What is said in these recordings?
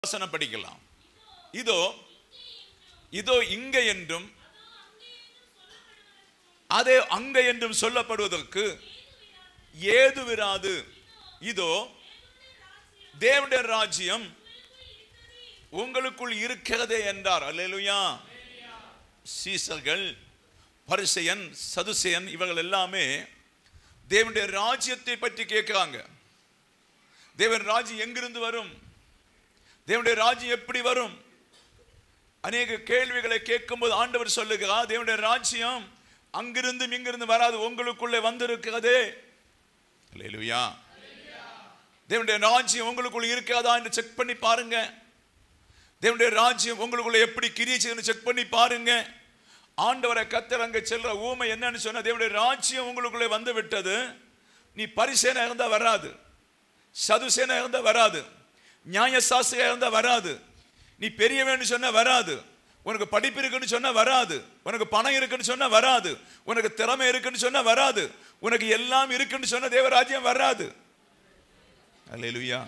வசனம் படிக்கலாம் இதோ இதோ இங்க என்றும் அதே அங்க என்றும் சொல்லப்படுவதற்கு ஏதுவிராது இதோ தேவனுடைய ராஜ்யம் உங்களுக்குள் இருக்கிறதே என்றார் அல்லேலூயா சீசர்கள் பரிசெயன் சதுசேயன் இவர்கள் எல்லாமே தேவனுடைய ராஜ்யத்தை பற்றி கேட்கிறாங்க தேவன் ராஜ்யம் எங்கிருந்து வரும் தேவனுடைய ராஜ்யம் எப்படி வரும் அநேக கேள்விகளை கேட்கும்போது ஆண்டவர் சொல்லுகிறார் தேவனுடைய ராஜ்யம் அங்கிருந்தும் இங்கிருந்து வராது உங்களுக்குள்ளே வந்திருக்கிறதே அல்லேலூயா தேவனுடைய ராஜ்யம் உங்களுக்குள்ள இருக்கிறதா என்று செக் பண்ணி பாருங்க தேவனுடைய ராஜ்யம் உங்களுக்குள்ள எப்படி கிரியை செய்யணும் செக் பண்ணி பாருங்க ஆண்டவரை கத்தர் அங்க செல்ற ஊமை என்னன்னு சொன்னா தேவனுடைய ராஜ்யம் உங்களுக்குள்ளே வந்து விட்டது நீ பரிசேனா இருந்தா வராது சதுசேனா இருந்தா வராது நியாயசாஸ்திரியா இருந்தா வராது நீ பெரியவன்னு சொன்னா வராது உனக்கு படிப்பு இருக்குன்னு சொன்னா வராது உனக்கு பணம் இருக்குன்னு சொன்னா வராது உனக்கு திறமை இருக்குன்னு சொன்னா வராது உனக்கு எல்லாம் இருக்குன்னு சொன்னா தேவராஜ்யம் வராது அல்லேலூயா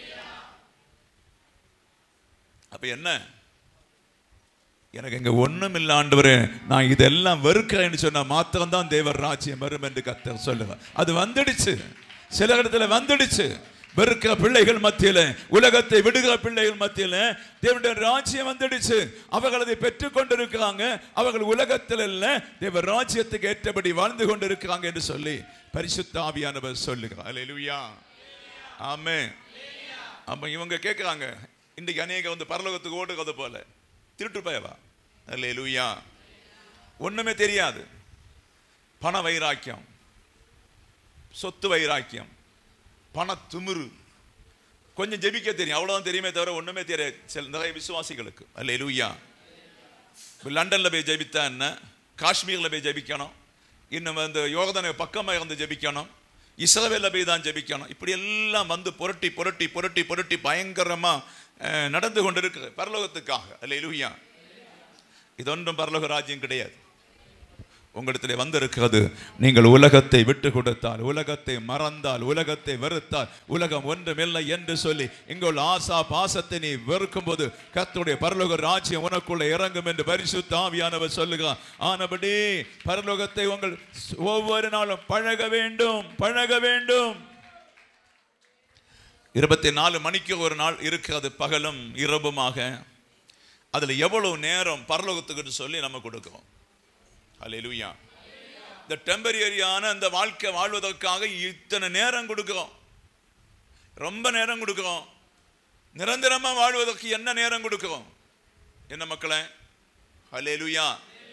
அப்ப என்ன எனக்கு இங்க ஒண்ணும் இல்ல ஆண்டவரே நான் இதெல்லாம் வெறுக்கிறேன்னு சொன்னா மாத்திரம் தான் தேவர் ராஜ்யம் வரும் என்று கத்தர் சொல்லுங்க அது வந்துடுச்சு சில இடத்துல வந்துடுச்சு வெறுக்கிற பிள்ளைகள் மத்தியில உலகத்தை விடுகிற பிள்ளைகள் மத்தியில தேவனுடைய ராஜ்யம் வந்துடுச்சு அவர்கள் அதை பெற்றுக் கொண்டிருக்கிறாங்க அவர்கள் உலகத்தில் இல்ல தேவ ராஜ்யத்துக்கு ஏற்றபடி வாழ்ந்து கொண்டிருக்கிறாங்க என்று சொல்லி பரிசுத்த ஆவியானவர் சொல்லுகிறார் அல்லேலூயா ஆமே அப்ப இவங்க கேட்குறாங்க இன்னைக்கு அநேக வந்து பரலோகத்துக்கு ஓடுறது போல திருட்டு பயவா அல்லே லூயா ஒண்ணுமே தெரியாது பண வைராக்கியம் சொத்து வைராக்கியம் பண துமுறு கொஞ்சம் ஜெபிக்க தெரியும் அவ்வளவுதான் தெரியுமே தவிர ஒண்ணுமே தெரியாது சில நிறைய விசுவாசிகளுக்கு அல்ல லூயா லண்டன்ல போய் ஜெபித்தா என்ன காஷ்மீர்ல போய் ஜெபிக்கணும் இன்னும் வந்து யோகதனை பக்கமாக இருந்து ஜெபிக்கணும் இஸ்ரவேல போய் தான் ஜெபிக்கணும் இப்படி எல்லாம் வந்து புரட்டி புரட்டி புரட்டி புரட்டி பயங்கரமா அஹ், நடந்து கொண்டிருக்கு பரலோகத்துக்காக அல்ல லூயா இதொன்றும் பரலோக ராஜ்யம் கிடையாது உங்களிடத்தில் வந்திருக்கிறது நீங்கள் உலகத்தை விட்டு கொடுத்தால் உலகத்தை மறந்தால் உலகத்தை வெறுத்தால் உலகம் ஒன்றுமில்லை என்று சொல்லி இங்குள்ள ஆசா பாசத்தை நீ வெறுக்கும் போது கர்த்தருடைய பரலோக ராஜ்யம் உனக்குள்ள இறங்கும் என்று பரிசுத்த ஆவியானவர் சொல்லுகிறார் ஆனபடி பரலோகத்தை உங்கள் ஒவ்வொரு நாளும் பழக வேண்டும் பழக வேண்டும் இருபத்தி நாலு மணிக்கு ஒரு நாள் இருக்கிறது பகலும் இரவுமாக அதுல எவ்வளவு நேரம் பரலோகத்துக்கு சொல்லி நம்ம கொடுக்கிறோம் அல்லேலூயா இந்த டெம்பரரியான அந்த வாழ்க்கை வாழ்வதற்காக இத்தனை நேரம் கொடுக்கிறோம் ரொம்ப நேரம் கொடுக்கிறோம் நிரந்தரமா வாழ்வதற்கு என்ன நேரம் கொடுக்கிறோம் என்ன மக்களே அல்லேலூயா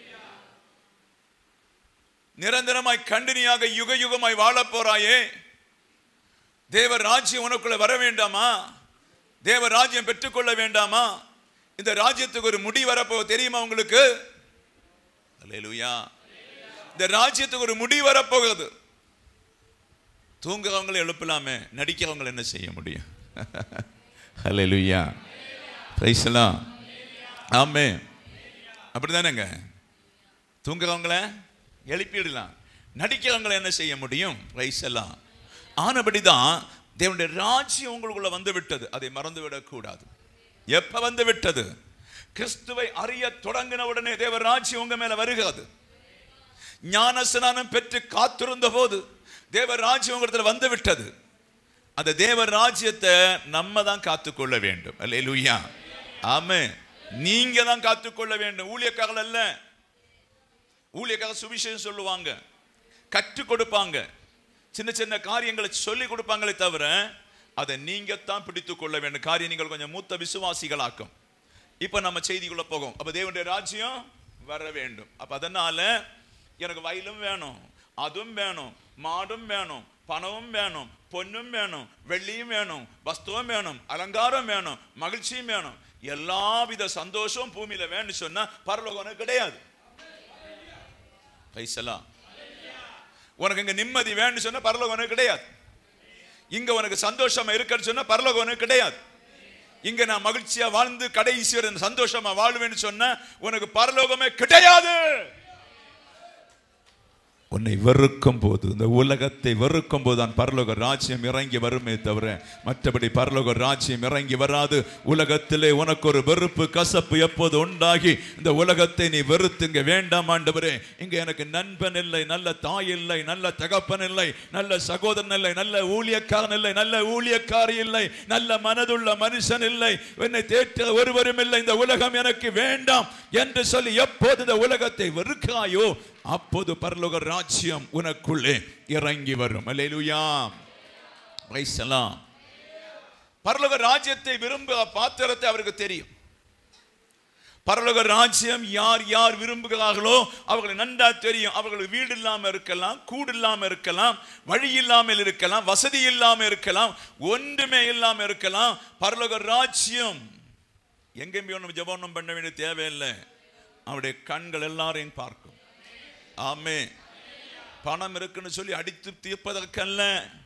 நிரந்தரமாய் கண்டினியாக யுக யுகமாய் வாழப் போறாயே தேவ ராஜ்யம் உனக்குள்ள வர வேண்டாமா தேவ ராஜ்யம் பெற்றுக்கொள்ள வேண்டாமா இந்த ராஜ்யத்துக்கு ஒரு முடி வரப்போ தெரியுமா உங்களுக்கு அல்லேலூயா இந்த ராஜ்யத்துக்கு ஒரு முடி வரப்போகுது தூங்குறவங்களை எழுப்பலாமே நடிக்கிறவங்களை என்ன செய்ய முடியும் அல்லேலூயா பிரைஸ்லாம் ஆமே அப்படிதானேங்க தூங்குறவங்கள எழுப்பிடலாம் நடிக்கிறவங்களை என்ன செய்ய முடியும் பிரைஸ் எல்லாம் ஆனபடிதான் தேவனுடைய ராஜ்யம் உங்களுக்குள்ள வந்து விட்டது அதை மறந்து விடக்கூடாது எப்ப வந்து விட்டது கிறிஸ்துவை அறிய தொடங்கின உடனே தேவ ராஜ்யம் உங்க மேல வருகிறது ஞானஸ்நானம் பெற்று காத்திருந்த போது தேவ ராஜ்யம் உங்களிடத்துல வந்து விட்டது அந்த தேவ ராஜ்யத்தை நம்ம தான் காத்துக்கொள்ள வேண்டும் அல்லேலூயா ஆமே நீங்க தான் காத்துக்கொள்ள வேண்டும் ஊழியக்காரர்கள் அல்ல ஊழியக்காரர் சுவிசேஷம் சொல்லுவாங்க கற்றுக் கொடுப்பாங்க சின்ன சின்ன காரியங்களை சொல்லி கொடுப்பாங்களே தவிர அதை நீங்க தான் பிடித்துக் கொள்ள வேண்டும் காரியம் நீங்கள் கொஞ்சம் மூத்த விசுவாசிகளாக்கும் இப்ப நம்ம செய்திக்குள்ள போகும் அப்ப தேவனுடைய ராஜ்யம் வர வேண்டும் அப்ப அதனால எனக்கு வயலும் வேணும் அதுவும் வேணும் மாடும் வேணும் பணமும் வேணும் பொன்னும் வேணும் வெள்ளியும் வேணும் வஸ்துவம் வேணும் அலங்காரம் வேணும் மகிழ்ச்சியும் வேணும் எல்லாவித சந்தோஷம் பூமியில வேணும்னு சொன்னா பரலோகம் உனக்கு கிடையாது பைசலா உனக்கு இங்க நிம்மதி வேணும்னு சொன்னா பரலோகம் உனக்கு கிடையாது இங்க உனக்கு சந்தோஷமா இருக்குன்னு சொன்னா பரலோகம் உனக்கு கிடையாது இங்க நான் மகிழ்ச்சியா வாழ்ந்து கடைசி வரை சந்தோஷமா வாழ்வேன்னு சொன்ன உனக்கு பரலோகமே கிடையாது உன்னை வெறுக்கும் போது இந்த உலகத்தை வெறுக்கும் போது தான் பரலோக ராஜ்யம் இறங்கி வருமே தவிர மற்றபடி பரலோக ராஜ்யம் இறங்கி வராது உலகத்திலே உனக்கு ஒரு வெறுப்பு கசப்பு எப்போது உண்டாகி இந்த உலகத்தை நீ வெறுத்துங்க வேண்டாம் ஆண்டவரே இங்க எனக்கு நண்பன் இல்லை நல்ல தாய் இல்லை நல்ல தகப்பன் இல்லை நல்ல சகோதரன் இல்லை நல்ல ஊழியக்காரன் இல்லை நல்ல ஊழியக்காரி இல்லை நல்ல மனதுள்ள மனுஷன் இல்லை என்னை தேற்ற ஒருவரும் இல்லை இந்த உலகம் எனக்கு வேண்டாம் என்று சொல்லி எப்போது இந்த உலகத்தை வெறுக்காயோ அப்போது பரலோக ராஜ்யம் உனக்குள்ளே இறங்கி வரும் அல்லேலூயா Praise the Lord. பரலோக ராஜ்யத்தை விரும்ப பாத்திரத்தை அவருக்கு தெரியும் பரலோக ராஜ்யம் யார் யார் விரும்புகிறார்களோ அவர்களுக்கு நன்றா தெரியும் அவர்களுக்கு வீடு இல்லாம இருக்கலாம் கூடு இல்லாம இருக்கலாம் வழி இல்லாமல் இருக்கலாம் வசதி இல்லாம இருக்கலாம் ஒன்றுமே இல்லாம இருக்கலாம் பரலோக ராஜ்யம் எங்கேயும் போய் ஒன்றும் ஜெபம் பண்ண வேண்டிய தேவையில்லை அவருடைய கண்கள் எல்லாரையும் பார்க்கும் ஆமே பணம் இருக்குன்னு சொல்லி அடித்து தீர்ப்பதற்கல்ல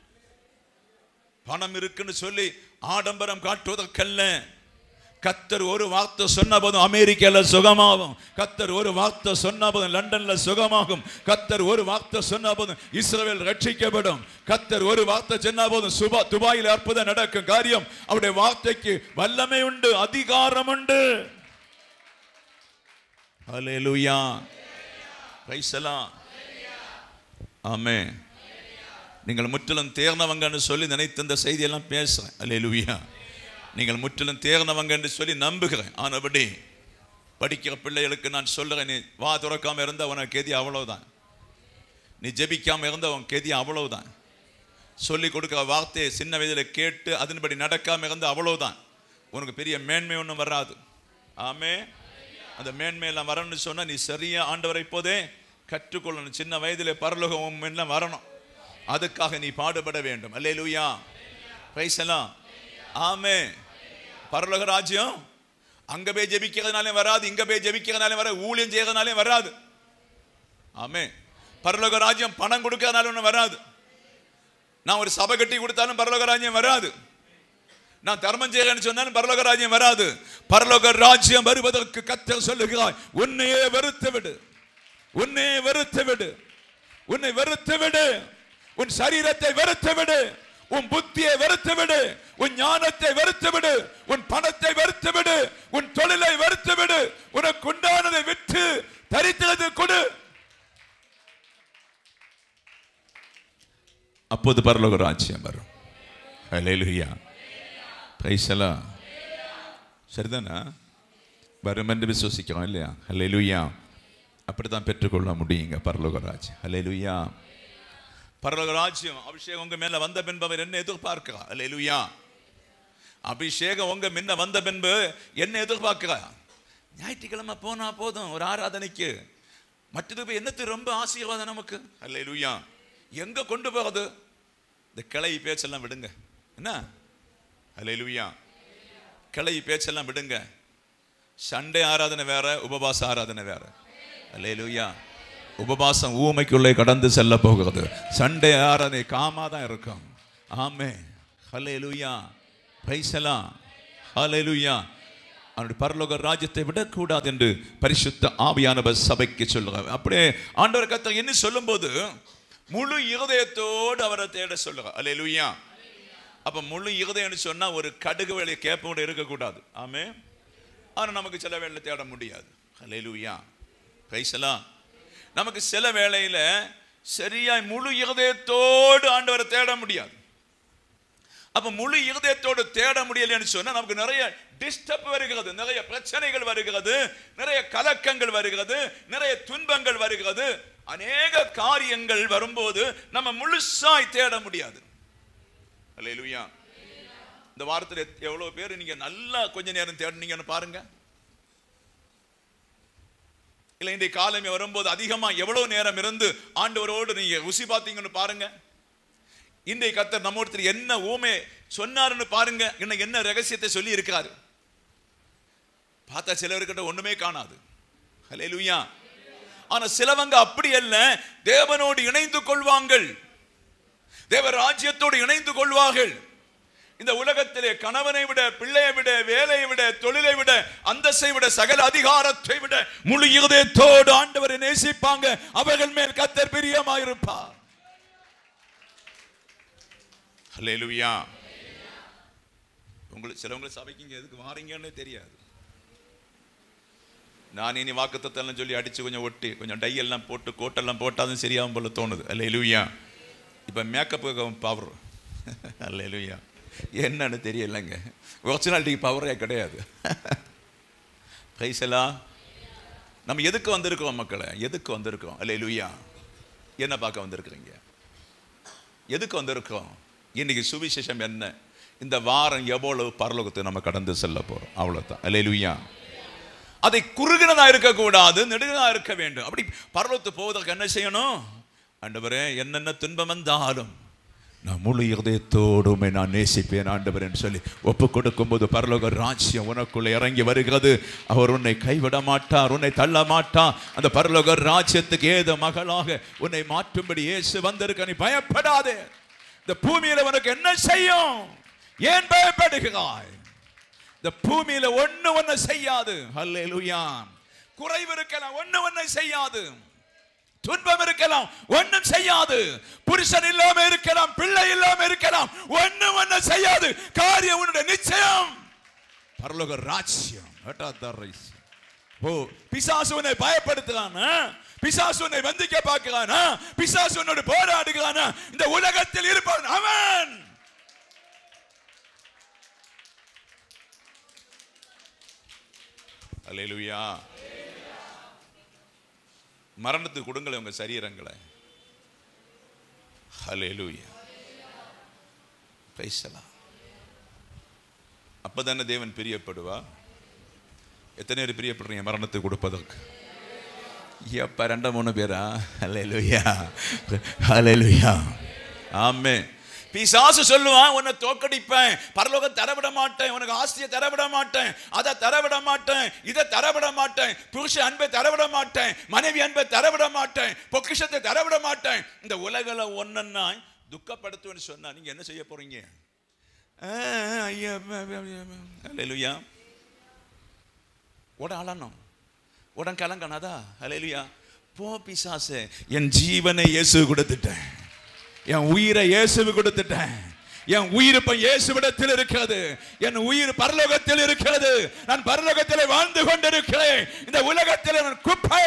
பணம் இருக்குன்னு சொல்லி ஆடம்பரம் காட்டுவதற்கல்ல கத்தர் ஒரு வார்த்தை சொன்ன போதும் அமெரிக்கால சுகமாகும் கத்தர் ஒரு வார்த்தை சொன்ன போதும் லண்டன்ல சுகமாகும் கத்தர் ஒரு வார்த்தை சொன்ன போதும் இஸ்ரவேல் ரட்சிக்கப்படும் கத்தர் ஒரு வார்த்தை சொன்ன போதும் சுபா துபாயில் அற்புதம் நடக்கும் காரியம் அவருடைய வார்த்தைக்கு வல்லமை உண்டு அதிகாரம் உண்டு ஹalleluya பிரைஸ் எல்லாம் ஆமே நீங்கள் முற்றிலும் தேர்ந்தவங்கன்னு சொல்லி நினைத்த இந்த செய்தியெல்லாம் பேசுறேன் அல்லேலூயா நீங்கள் முற்றிலும் தேர்ந்தவங்க என்று சொல்லி நம்புகிறேன் ஆனபடி படிக்கிற பிள்ளைகளுக்கு நான் சொல்லுறேன் நீ வா துறக்காம இருந்த உனக்கு கெதி அவ்வளவுதான் நீ ஜெபிக்காம இருந்த உன் கெதி அவ்வளவுதான் சொல்லி கொடுக்குற வார்த்தையை சின்ன வயதில் கேட்டு அதன்படி நடக்காம இருந்த அவ்வளவுதான் உனக்கு பெரிய மேன்மை ஒன்றும் வராது ஆமே அந்த மேன்மையெல்லாம் வரணும்னு சொன்னா நீ சரியா ஆண்டவரை இப்போதே கற்றுக்கொள்ளணும் சின்ன வயதிலே பரலோகம் எல்லாம் வரணும் அதுக்காக நீ பாடுபட வேண்டும் அல்லேலூயா பிரைஸ் ஆமே பரலோக ராஜ்யம் அங்க போய் ஜெபிக்கிறதுனாலே வராது இங்க போய் ஜெபிக்கிறதுனாலே வர ஊழியம் செய்யறதுனாலே வராது ஆமே பரலோக ராஜ்யம் பணம் கொடுக்கறதுனால ஒன்றும் வராது நான் ஒரு சபை கட்டி கொடுத்தாலும் பரலோக ராஜ்யம் வராது நான் தர்மம் செய்யறேன்னு சொன்னாலும் பரலோக ராஜ்யம் வராது பரலோக ராஜ்யம் வருவதற்கு கத்தர் சொல்லுகிறாய் உன்னையே வெறுத்து விடு உன்னையே வெறுத்து விடு உன்னை வெறுத்து விடு உன் சரீரத்தை வெறுத்து விடு உன் புத்தியை வெறுத்து விடு உன் ஞானத்தை வெறுத்து விடு உன் பணத்தை வெறுத்து விடு உன் தொழிலை வெறுத்து விடு உனக்கு உண்டானதை விற்று தரித்தது கொடு அப்போது பரலோக ராஜ்யம் வரும் ஹalleluya பிரைஸ் எல்லாம் சரிதானா வரும் என்று விசுவசிக்கிறோம் இல்லையா ஹalleluya அப்படித்தான் பெற்றுக்கொள்ள முடியுங்க பரலோக ராஜ்யம் ஹalleluya பரலோக ராஜ்யம் அபிஷேகம் உங்க மேல வந்த பின்பு அவர் என்ன எதிர்பார்க்கிறார் ஹalleluya அபிஷேகம் உங்க முன்ன வந்த பின்பு என்ன எதிர்பார்க்கிறார் ஞாயிற்றுக்கிழமை போனா போதும் ஒரு ஆராதனைக்கு மற்றது போய் என்னத்து ரொம்ப ஆசீர்வாதம் நமக்கு ஹalleluya எங்க கொண்டு போகிறது இந்த கிளை பேச்செல்லாம் விடுங்க என்ன ஹalleluya கிளை பேச்செல்லாம் விடுங்க சண்டே ஆராதனை வேற உபவாச ஆராதனை வேற ஹalleluya உபவாசம் ஊமைக்குள்ளே கடந்து செல்ல போகிறது சண்டே ஆராதனை காமா தான் இருக்கும் ஆமே ஹalleluya பைசலாம் ஹalleluya அவனுடைய பரலோக ராஜ்யத்தை விடக்கூடாது என்று பரிசுத்த ஆவியானவர் சபைக்கு சொல்லுகிறார் அப்படியே ஆண்டவர் கத்த என்ன சொல்லும்போது முழு இருதயத்தோடு அவரை தேட சொல்லுகிறார் அல்லேலூயா அப்ப முழு இருதயம்னு சொன்னா ஒரு கடுகு வேலையை கேப்ப கூட இருக்கக்கூடாது ஆமே ஆனா நமக்கு சில வேலை தேட முடியாது அல்லேலூயா கைசலாம் நமக்கு சில வேளையில சரியாய் முழு இருதயத்தோடு ஆண்டவரை தேட முடியாது அப்ப முழு இருதயத்தோடு தேட முடியலன்னு சொன்னா நமக்கு நிறைய டிஸ்டர்ப் வருகிறது நிறைய பிரச்சனைகள் வருகிறது நிறைய கலக்கங்கள் வருகிறது நிறைய துன்பங்கள் வருகிறது அநேக காரியங்கள் வரும்போது நம்ம முழுசாய் தேட முடியாது அல்லேலூயா இந்த வாரத்தில் எவ்வளவு பேர் நீங்க நல்லா கொஞ்ச நேரம் தேடினீங்கன்னு பாருங்க இல்ல இன்றைய காலமே வரும்போது அதிகமா எவ்வளவு நேரம் இருந்து ஆண்டவரோடு நீங்க ருசி பார்த்தீங்கன்னு பாருங்க இன்றைய கத்தர் நம்ம ஒருத்தர் என்ன ஊமே சொன்னாருன்னு பாருங்க இன்னும் என்ன ரகசியத்தை சொல்லி இருக்காரு பார்த்தா சிலவர்கிட்ட ஒண்ணுமே காணாது ஹalleluya ஆனா சிலவங்க அப்படி அல்ல தேவனோடு இணைந்து கொள்வாங்கள் தேவ ராஜ்யத்தோடு இணைந்து கொள்வார்கள் இந்த உலகத்திலே கணவனை விட பிள்ளையை விட வேலையை விட தொழிலை விட அந்தஸ்தை விட சகல அதிகாரத்தை விட முழு இருதயத்தோடு ஆண்டவரை நேசிப்பாங்க அவர்கள் மேல் கத்தர் பிரியமாயிருப்பார் ஹalleluya உங்களுக்கு சிலவங்களை சபைக்கு இங்க எதுக்கு வாரீங்கன்னு தெரியாது நான் இனி வாக்குத்தத்தெல்லாம் சொல்லி அடிச்சு கொஞ்சம் ஒட்டி கொஞ்சம் டை எல்லாம் போட்டு கோட்டெல்லாம் போட்டாலும் சரியாகும் போல தோணுது அல்ல எலுவியா இப்போ மேக்கப்புக்கு பவர் அல்ல எலுவியா என்னன்னு தெரியலங்க ஒரிஜினாலிட்டிக்கு பவரே கிடையாது பைசலா நம்ம எதுக்கு வந்திருக்கோம் மக்களை எதுக்கு வந்திருக்கோம் அல்ல எலுவியா என்ன பார்க்க வந்திருக்கிறீங்க எதுக்கு வந்திருக்கோம் இன்னைக்கு சுவிசேஷம் என்ன இந்த வாரம் எவ்வளவு பரலோகத்தை நம்ம கடந்து செல்ல போறோம் அவ்வளவுதான் அல்லேலூயா அதை குறுகினதா இருக்கக்கூடாது நெடுகதா இருக்க வேண்டும் அப்படி பரலோகத்து போவதற்கு என்ன செய்யணும் ஆண்டவரே என்னென்ன துன்பம் வந்தாலும் நான் முழு இருதயத்தோடுமே நான் நேசிப்பேன் ஆண்டவரேன்னு சொல்லி ஒப்பு கொடுக்கும்போது பரலோக ராஜ்யம் உனக்குள்ள இறங்கி வருகிறது அவர் உன்னை கைவிட மாட்டார் உன்னை தள்ள மாட்டார் அந்த பரலோக ராஜ்யத்துக்கு ஏத மகளாக உன்னை மாற்றும்படி இயேசு வந்திருக்க நீ பயப்படாதே இந்த பூமியில உனக்கு என்ன செய்யும் ஏன் பயப்படுகிறாய் இந்த பூமியில ஒண்ணு ஒண்ணு செய்யாது ஹல்லேலூயா குறைவு இருக்கலாம் ஒண்ணு ஒண்ணு செய்யாது துன்பம் இருக்கலாம் ஒண்ணும் செய்யாது புருஷன் இல்லாம இருக்கலாம் பிள்ளை இல்லாம இருக்கலாம் ஒண்ணு ஒண்ணு செய்யாது காரியம் உன்னுடைய நிச்சயம் பரலோக ராஜ்யம் ஏட்டாத்தார் ரைஸ். ஓ பிசாசு உன்னை பயப்படுத்துறானா பிசாசு உன்னை வந்திக்க பார்க்கிறானா பிசாசு உன்னோடு போராடுகிறானா இந்த உலகத்தில் இருப்பவன் அவன் அல்லேலூயா மரணத்துக்கு கொடுங்களே உங்க சரீரங்களை ஹalleluya பேசலாம் அப்பதானே தேவன் பிரியப்படுவா எத்தனை பேர் பிரியப்படுறீங்க மரணத்துக்கு கொடுப்பதற்கு எப்ப ரெண்ட மூணு பேரா ஹalleluya ஹalleluya ஆமே பிசாசு சொல்லுவான் உன்னை தோக்கடிப்பேன் பரலோகம் தரவிட மாட்டேன் உனக்கு ஆஸ்தியை தரவிட மாட்டேன் அதை தரவிட மாட்டேன் இதை தரவிட மாட்டேன் புருஷ அன்பை தரவிட மாட்டேன் மனைவி அன்பை தரவிட மாட்டேன் பொக்கிஷத்தை தரவிட மாட்டேன் இந்த உலகில் ஒன்னா துக்கப்படுத்துவேன்னு சொன்னா நீங்க என்ன செய்ய போறீங்க ஆ, ஐயா, அல்லேலூயா உட அழணும் உடன் கலங்கனாதா அலையிலுயா போ பிசாசு என் ஜீவனை இயேசு கொடுத்துட்டேன் என் உயிரை இயேசுவு கொடுத்துட்டேன் என் உயிர் இப்ப இயேசுவிடத்தில் இருக்கிறது என் உயிர் பரலோகத்தில் இருக்கிறது நான் பரலோகத்தில் வாழ்ந்து கொண்டிருக்கிறேன் இந்த உலகத்தில் நான் குப்பை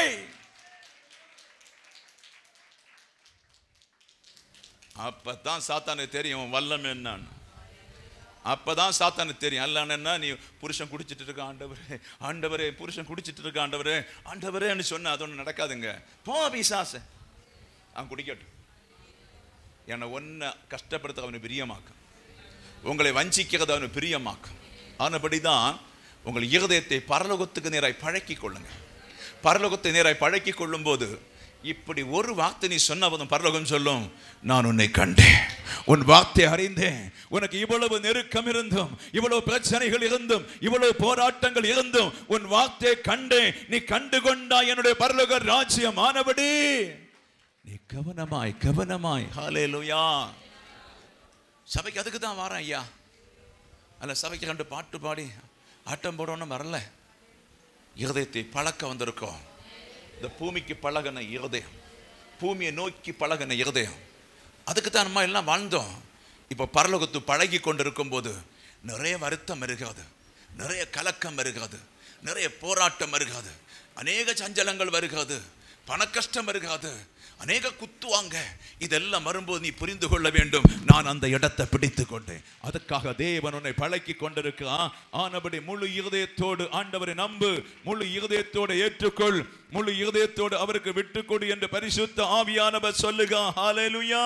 அப்பதான் சாத்தானுக்கு தெரியும் உன் வல்லம் என்னன்னு அப்பதான் சாத்தானுக்கு தெரியும் அல்லன்னா நீ புருஷன் குடிச்சிட்டு இருக்க ஆண்டவரே ஆண்டவரே புருஷன் குடிச்சிட்டு இருக்க ஆண்டவரே ஆண்டவரேன்னு சொன்னா அது ஒண்ணு நடக்காதுங்க போ பிசாச அவன் குடிக்கட்டும் என்னை ஒன்ன கஷ்டப்படுத்த அவனு பிரியமாக்கும் உங்களை வஞ்சிக்கிறது அவனு பிரியமாக்கும் ஆனபடிதான் உங்கள் இருதயத்தை பரலோகத்துக்கு நேராய் பழக்கிக் கொள்ளுங்க பரலோகத்தை நேராய் பழக்கிக் கொள்ளும் போது இப்படி ஒரு வார்த்தை நீ சொன்னவதும் பரலோகம் சொல்லும் நான் உன்னை கண்டேன் உன் வார்த்தை அறிந்தேன் உனக்கு இவ்வளவு நெருக்கம் இருந்தும் இவ்வளவு பிரச்சனைகள் இருந்தும் இவ்வளவு போராட்டங்கள் இருந்தும் உன் வார்த்தையை கண்டேன் நீ கண்டு கொண்டா என்னுடைய பரலோக ராஜ்யம் ஆனபடி நீ கவனமாய் கவனமாய் ஹalleluya சபைக்கு அதுக்கு தான் வரேன் ஐயா அல்ல சபைக்கு கண்டு பாட்டு பாடி ஆட்டம் போடணும் வரல இருதயத்தை பழக்க வந்திருக்கோம் இந்த பூமிக்கு பழகின இருதயம் பூமியை நோக்கி பழகின இருதயம் அதுக்கு தான் நம்ம எல்லாம் வாழ்ந்தோம் இப்போ பரலோகத்து பழகி கொண்டிருக்கும் போது நிறைய வருத்தம் இருக்காது நிறைய கலக்கம் வருகிறது நிறைய போராட்டம் வருகிறது அநேக சஞ்சலங்கள் வருகிறது பணக்கஷ்டம் வருகிறது அநேக குத்துவாங்க இதெல்லாம் வரும்போது நீ புரிந்து கொள்ள வேண்டும் நான் அந்த இடத்தை பிடித்து கொண்டேன் அதுக்காக தேவன் உன்னை பழக்கி கொண்டிருக்கிறான் ஆனபடி முழு இருதயத்தோடு ஆண்டவரை நம்பு முழு இருதயத்தோடு ஏற்றுக்கொள் முழு இருதயத்தோடு அவருக்கு விட்டுக்கொடு என்று பரிசுத்த ஆவியானவர் சொல்லுக ஹalleluya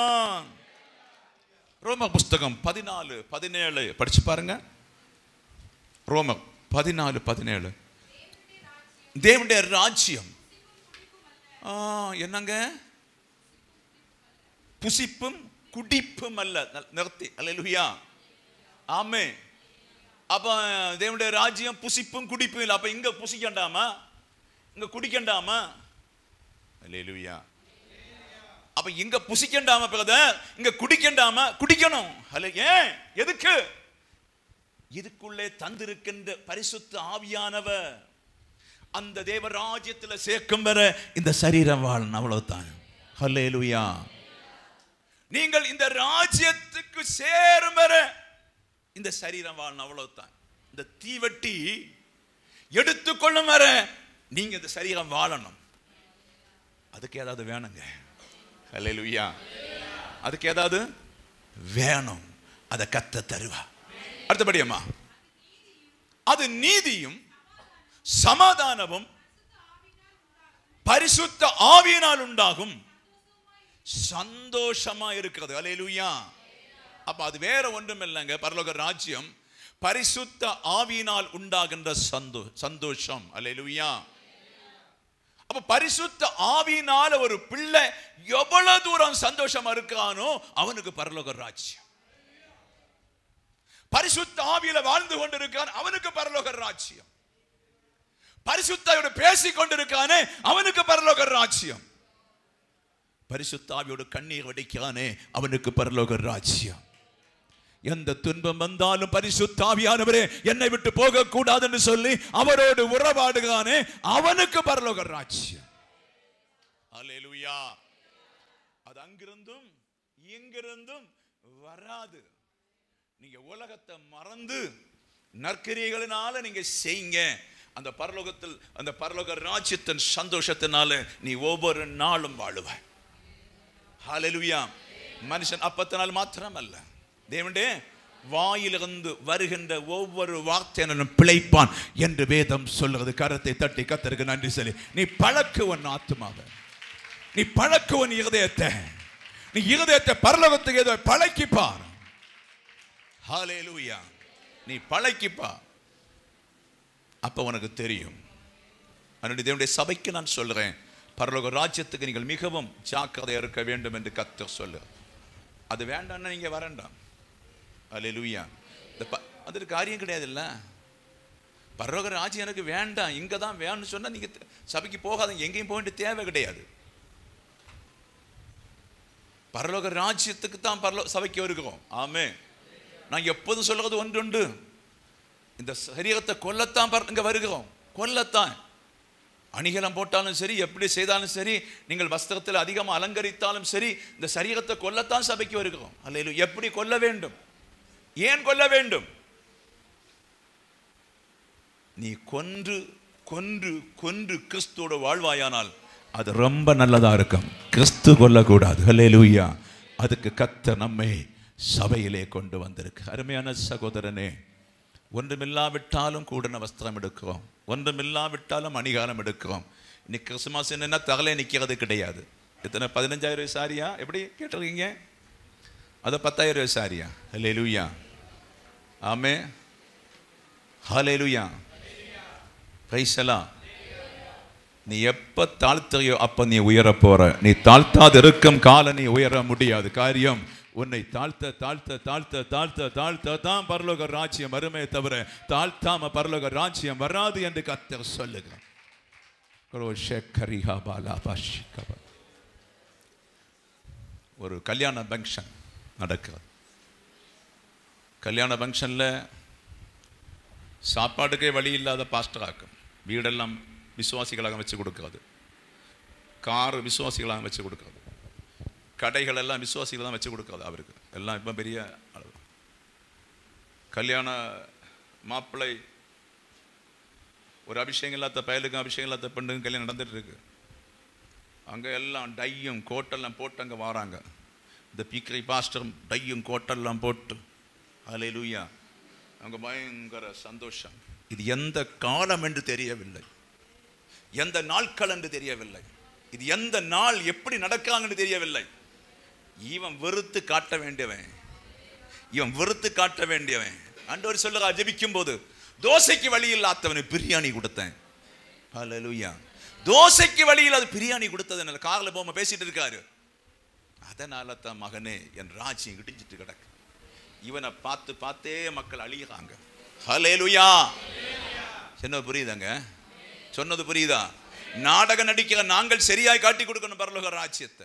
ரோம புஸ்தகம் பதினாலு பதினேழு படிச்சு பாருங்க ரோம பதினாலு பதினேழு தேவனுடைய ராஜ்யம் ஆ, என்னங்க புசிப்பும் குடிப்பும் அல்ல நல்- நிறுத்தி அல்லேலூயா ஆமே அப்ப தேவனுடைய ராஜ்யம் புசிப்பும் குடிப்பும் இல்லை அப்ப இங்க புசிக்கண்டாமா இங்க குடிக்கண்டாமா அல்லேலூயா அப்ப இங்க புசிக்கண்டாம பிரதர் இங்க குடிக்கண்டாம குடிக்கணும் அல்ல ஏன் எதுக்கு இதுக்குள்ளே தந்திருக்கின்ற பரிசுத்த ஆவியானவர் அந்த தேவ ராஜ்யத்துல சேர்க்கும் வர இந்த சரீரம் வாழணும் அவ்வளவுதான் ஹல்லேலூயா நீங்கள் இந்த ராஜ்யத்துக்கு சேரும் வர இந்த சரீரம் வாழணும் அவ்வளவுதான் இந்த தீவட்டி எடுத்துக்கொள்ளும் வர நீங்க இந்த சரீரம் வாழணும் அதுக்கு ஏதாவது வேணுங்க ஹல்லேலூயா அதுக்கு ஏதாவது வேணும் அதை கத்த தருவா அடுத்தபடி அம்மா அது நீதியும் சமாதானமும் பரிசுத்த ஆவியினால் உண்டாகும் சந்தோஷமா இருக்கிறது அல்லேலூயா அப்ப அது வேற ஒன்றும் இல்லைங்க பரலோக ராஜ்யம் பரிசுத்த ஆவியினால் உண்டாகின்ற சந்தோ சந்தோஷம் அல்லேலூயா அப்ப பரிசுத்த ஆவியினால ஒரு பிள்ளை எவ்வளவு தூரம் சந்தோஷமா இருக்கானோ அவனுக்கு பரலோக ராஜ்யம் பரிசுத்த ஆவியில வாழ்ந்து கொண்டிருக்கான் அவனுக்கு பரலோக ராஜ்யம் பரிசுத்தாயோடு பேசிக் கொண்டிருக்கானே அவனுக்கு பரலோக ராஜ்யம் பரிசுத்தாவியோடு கண்ணீர் வடிக்கானே அவனுக்கு பரலோக ராஜ்யம் எந்த துன்பம் வந்தாலும் பரிசுத்தாவியானவரே என்னை விட்டு போக கூடாதுன்னு சொல்லி அவரோடு உறவாடுகானே அவனுக்கு பரலோக ராஜ்யம் அல்லேலூயா அது அங்கிருந்தும் இங்கிருந்தும் வராது நீங்க உலகத்தை மறந்து நற்கிரியைகளினால நீங்க செய்யுங்க அந்த பரலோகத்தில் அந்த பரலோக ராஜ்யத்தின் சந்தோஷத்தினால நீ ஒவ்வொரு நாளும் வாழுவாய் ஹalleluya மனுஷன் அப்பத்தினால் மாத்திரம் அல்ல தேவனே வாயிலிருந்து வருகின்ற ஒவ்வொரு வார்த்தையினும் பிழைப்பான் என்று வேதம் சொல்லுகிறது கரத்தை தட்டி கத்தருக்கு நன்றி சொல்லி நீ பழக்குவன் ஆத்மாவை நீ பழக்குவன் இருதயத்தை நீ இருதயத்தை பரலோகத்துக்கு ஏதோ பழக்கிப்பார் ஹalleluya நீ பழக்கிப்பா அப்ப உனக்கு தெரியும் அதனுடைய தேவனுடைய சபைக்கு நான் சொல்றேன் பரலோக ராஜ்யத்துக்கு நீங்கள் மிகவும் ஜாக்கிரதையா இருக்க வேண்டும் என்று கத்தர் சொல்லு அது வேண்டாம்னா நீங்க வரண்டாம் அல்லேலூயா இந்த ப- அது ஒரு காரியம் கிடையாது இல்ல பரலோக ராஜ்யம் எனக்கு வேண்டாம் இங்க தான் வேணும்னு சொன்னா நீங்க த- சபைக்கு போகாதீங்க எங்கேயும் போக வேண்டிய தேவை கிடையாது பரலோக ராஜ்யத்துக்கு தான் பரலோ சபைக்கு வருகிறோம் ஆமே நான் எப்போதும் சொல்றது ஒன்றுண்டு இந்த சரீரத்தை கொல்லத்தான் பர- இங்க வருகிறோம் கொல்லத்தான் அணிகலம் போட்டாலும் சரி எப்படி செய்தாலும் சரி நீங்கள் வஸ்திரத்தில் அதிகமாக அலங்கரித்தாலும் சரி இந்த சரீரத்தை கொல்லத்தான் சபைக்கு வருகிறோம் அல்ல எப்படி கொல்ல வேண்டும் ஏன் கொல்ல வேண்டும் நீ கொன்று கொன்று கொன்று கிறிஸ்துவோட வாழ்வாயானால் அது ரொம்ப நல்லதா இருக்கும் கிறிஸ்து கொல்லக்கூடாது ஹல்லேலூயா அதுக்கு கத்த நம்மை சபையிலே கொண்டு வந்திருக்கு அருமையான சகோதரனே ஒன்றுமில்லாவிட்டாலும் கூடன வஸ்திரம் எடுக்கிறோம் ஒன்றுமில்லாவிட்டாலும் அணிகாரம் எடுக்கிறோம் இன்னைக்கு கிறிஸ்துமஸ் என்னன்னா தகலை நிற்கிறது கிடையாது எத்தனை பதினஞ்சாயிரம் ரூபாய் சாரியா எப்படி கேட்டிருக்கீங்க அது பத்தாயிரம் ரூபாய் சாரியா ஹல்லேலூயா ஆமே ஹalleluya பிரைசலா நீ எப்ப தாழ்த்தையோ அப்ப நீ உயர போற நீ தாழ்த்தாது இருக்கும் கால நீ உயர முடியாது காரியம் உன்னை தாழ்த்த தாழ்த்த தாழ்த்த தாழ்த்த தாழ்த்த தான் பரலோக ராஜ்யம் வருமே தவிர தாழ்த்தாம பரலோக ராஜ்யம் வராது என்று கத்தர் சொல்லுகிறார் குரோஷேக்கரிஹா பாலா பாஷிகபா. ஒரு கல்யாண ஃபங்க்ஷன் நடக்கிறது கல்யாண ஃபங்க்ஷனில் சாப்பாட்டுக்கே வழி இல்லாத பாஸ்டராக்கும் வீடெல்லாம் விசுவாசிகளாக வச்சு கொடுக்கிறது கார் விசுவாசிகளாக வச்சு கொடுக்கிறது கடைகள் எல்லாம் விசுவாசிகள் தான் வச்சு கொடுக்கிறது அவருக்கு எல்லாம் இப்போ பெரிய அளவு கல்யாண மாப்பிள்ளை ஒரு அபிஷேகம் இல்லாத பயலுக்கும் அபிஷேகம் இல்லாத பெண்ணுக்கும் கல்யாணம் நடந்துட்டு இருக்கு அங்கே எல்லாம் டையும் கோட்டெல்லாம் போட்டு அங்கே வராங்க இந்த பீக்கரி பாஸ்டரும் டையும் கோட்டெல்லாம் போட்டு ஹalleluya அங்கே பயங்கர சந்தோஷம் இது எந்த காலம் என்று தெரியவில்லை எந்த நாட்கள் என்று தெரியவில்லை இது எந்த நாள் எப்படி நடக்காங்கன்னு தெரியவில்லை இவன் வெறுத்து காட்ட வேண்டியவன் இவன் வெறுத்து காட்ட வேண்டியவன் ஆண்டவர் சொல்லுறா ஜெபிக்கும் போது தோசைக்கு வழி இல்லாதவனுக்கு பிரியாணி கொடுத்தேன் ஹalleluya தோசைக்கு வழி இல்லாத பிரியாணி கொடுத்தது என்ன காரில் போகாம பேசிட்டு இருக்காரு அதனால தான் மகனே என் ராஜ்யம் இடிஞ்சிட்டு கிடக்கு இவனை பார்த்து பார்த்தே மக்கள் அழியுறாங்க ஹalleluya சொன்னது புரியுதாங்க சொன்னது புரியுதா நாடகம் நடிக்கிற நாங்கள் சரியாய் காட்டி கொடுக்கணும் பரலோக ராஜ்யத்தை